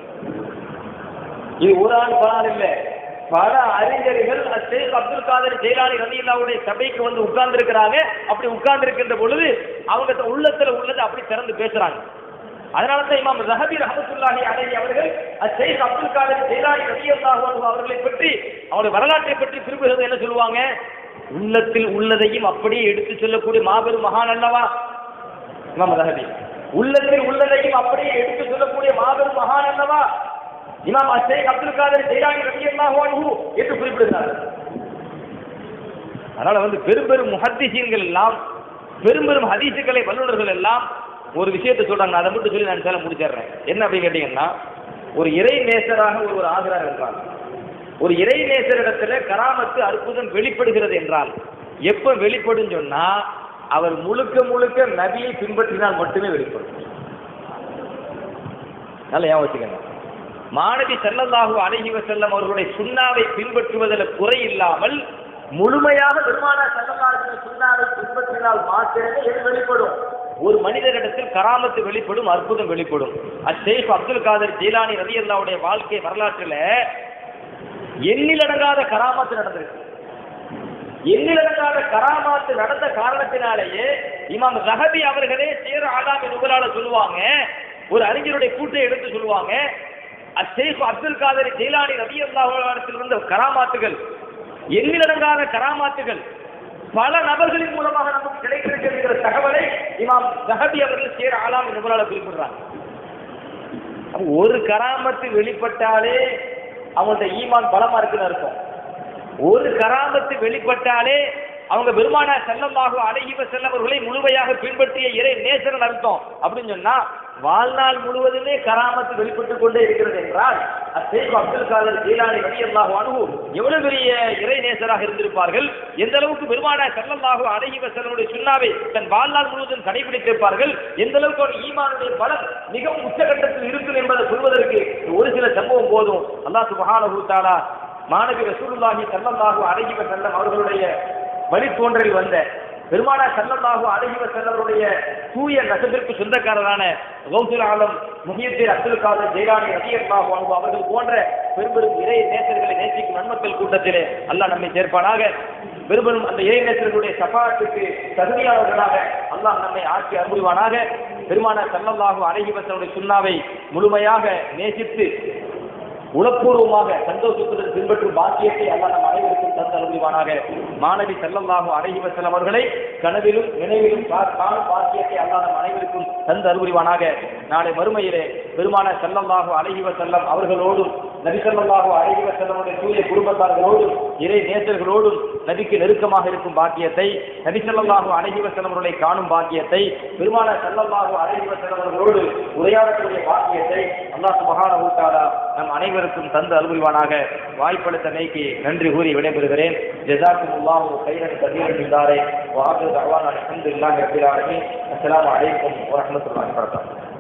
இது ஒரு ஆள் பல ஆள் இல்ல பல அறிஞர்கள் ஷேக் அப்துல் காதர் ஜெயலானி ரலியல்லாவுடைய சபைக்கு வந்து உட்கார்ந்து இருக்கிறாங்க அப்படி உட்கார்ந்து இருக்கின்ற பொழுது அவங்க உள்ளத்துல உள்ளது அப்படி திறந்து பேசுறாங்க அதனால தான் இமாம் ரஹபி ரஹமத்துல்லாஹி அலைஹி அவர்கள் ஷேக் அப்துல் காதர் ஜெயலானி ரலியல்லாஹு அன்ஹு அவர்களை பற்றி அவருடைய வரலாற்றை பற்றி குறிப்பிடுறது என்ன சொல்லுவாங்க உள்ளத்தில் உள்ளதையும் அப்படியே எடுத்து சொல்லக்கூடிய மாபெரும் மகான் அல்லவா இமாம் ரஹபி உள்ளத்தில் உள்ளதையும் அப்படியே எடுத்து சொல்லக்கூடிய மாபெரும் மகான் அல்லவா இமாம் ஷேக் அப்துல் காதர் ஜெயலானி ரலியல்லாஹு அன்ஹு என்று குறிப்பிடுகிறார் அதனால வந்து பெரும் பெரும் முஹத்திசீன்கள் எல்லாம் பெரும் பெரும் ஹதீசுகளை வல்லுநர்கள் எல்லாம் ஒரு விஷயத்தை சொல்றாங்க அதை மட்டும் சொல்லி நான் சில முடிச்சிடுறேன் என்ன அப்படின்னு கேட்டீங்கன்னா ஒரு இறை நேசராக ஒருவர் ஆகிறார் என்றால் ஒரு இறை நேசரிடத்துல கராமத்து அற்புதம் வெளிப்படுகிறது என்றால் எப்ப வெளிப்படும் சொன்னா அவர் முழுக்க முழுக்க நபியை பின்பற்றினால் மட்டுமே வெளிப்படும் நல்லா ஞாபகம் வச்சுக்கோங்க மாணவி செல்லல்லாஹு அழகி செல்லம் அவர்களுடைய சுண்ணாவை பின்பற்றுவதில் குறை இல்லாமல் முழுமையாக பெருமானா செல்லல்லாஹு சுண்ணாவை பின்பற்றினால் மாத்திரமே எது வெளிப்படும் ஒரு மனிதரிடத்தில் கராமத்து வெளிப்படும் அற்புதம் வெளிப்படும் அஷேக் அப்துல் காதர் ஜீலானி ரவி அல்லாவுடைய வாழ்க்கை வரலாற்றில் எண்ணிலடங்காத கராமத்து நடந்திருக்கு எண்ணிலடங்காத கராமாத்து நடந்த காரணத்தினாலேயே இமாம் ரஹபி அவர்களே சேர் ஆதாமி நுகரால சொல்லுவாங்க ஒரு அறிஞருடைய கூட்டை எடுத்து சொல்லுவாங்க அஷேக் அப்துல் காதர் ஜெயிலானி ரவி அல்லாஹத்தில் இருந்த கராமாத்துகள் எண்ணிலடங்காத கராமாத்துகள் பல நபர்களின் மூலமாக நமக்கு கிடைத்திருக்கிற தகவலை இமாம் ரஹபி அவர்கள் சேர் ஆலாமி நுகரால குறிப்பிடுறாங்க அப்ப ஒரு கராமத்து வெளிப்பட்டாலே அவங்கள்ட்ட ஈமான் பலமா இருக்குன்னு அர்த்தம் ஒரு கராமத்து வெளிப்பட்டாலே அவங்க பெருமானா செல்லமாக அழகிவ செல்லவர்களை முழுமையாக பின்பற்றிய இறை நேசரன் அர்த்தம் அப்படின்னு சொன்னா வாழ்நாள் முழுவதுமே கராமத்து வெளிப்பட்டுக் கொண்டே இருக்கிறது என்றால் அசேக் அப்துல் காதர் ஜீலானி ரவி அல்லாஹ் அனுகு எவ்வளவு பெரிய இறை நேசராக இருந்திருப்பார்கள் எந்த அளவுக்கு பெருமானா செல்லமாக அழகிவ செல்லனுடைய சுண்ணாவை தன் வாழ்நாள் முழுவதும் கடைபிடித்திருப்பார்கள் எந்த அளவுக்கு அவர் ஈமானுடைய பலம் மிகவும் உச்சகட்டத்தில் இருக்கும் என்பதை சொல்வதற்கு ஒரு சில சம்பவம் போதும் அல்லாஹ் சுபஹானஹு தஆலா மாணவி ரசூலுல்லாஹி ஸல்லல்லாஹு அலைஹி வஸல்லம் அவர்களுடைய வழித்தோன்றலில் வந்த பெருமானா ஸல்லல்லாஹு அலைஹி வஸல்லமுடைய தூய நசபிற்கு சொந்தக்காரரான கௌசுல் ஆலம் முஹியத்தீன் அப்துல் காதர் ஜெயலானி ரலியல்லாஹு அன்ஹு அவர்கள் போன்ற பெரும்பெரும் இறை நேசர்களை நேசிக்கும் நன்மக்கள் கூட்டத்திலே அல்லாஹ் நம்மை சேர்ப்பானாக பெரும்பெரும் அந்த இறை நேசர்களுடைய சபாத்துக்கு தகுதியானவர்களாக அல்லாஹ் நம்மை ஆக்கி அருள்வானாக பெருமானா ஸல்லல்லாஹு அலைஹி வஸல்லுடைய சுன்னாவை முழுமையாக நேசித்து உளப்பூர்வமாக சந்தோஷத்துடன் பின்பற்றும் பாக்கியத்தை அல்லாஹ் நம் அனைவருக்கும் தந்து அனுபவிவானாக மாணவி செல்லல்லாஹு அழகி வசலம் அவர்களை கனவிலும் நினைவிலும் கா- காணும் பாக்கியத்தை அல்லாஹ் நம் அனைவருக்கும் தந்து அனுபவிவானாக நாளை மறுமையிலே பெருமான செல்லல்லாஹு அழகி வசல்லம் அவர்களோடும் நபி ஸல்லல்லாஹு அலைஹி வஸல்லமுடைய தூய குடும்பத்தார்களோடும் இறை நேசர்களோடும் நபிக்கு நெருக்கமாக இருக்கும் பாக்கியத்தை நபி ஸல்லல்லாஹு அலைஹி வஸல்லம் அவர்களை காணும் பாக்கியத்தை பெருமான ஸல்லல்லாஹு அலைஹி வஸல்லம் அவர்களோடு உரையாடக்கூடிய பாக்கியத்தை அல்லாஹ் சுப்ஹானஹு வ தஆலா நம் அனைவருக்கும் தந்து அருள்வானாக வாய்ப்பளித்தமைக்கு நன்றி கூறி விடைபெறுகிறேன் ஜஸாக்குமுல்லாஹு கைரன் கதீரன் இல்லாரே வாஹிரு தஅவானா அல்ஹம்துலில்லாஹி ரப்பில் ஆலமீன் அஸ்ஸலாமு அலைக்கும் வரஹ்மத்துல்லாஹி வபரகாத்துஹு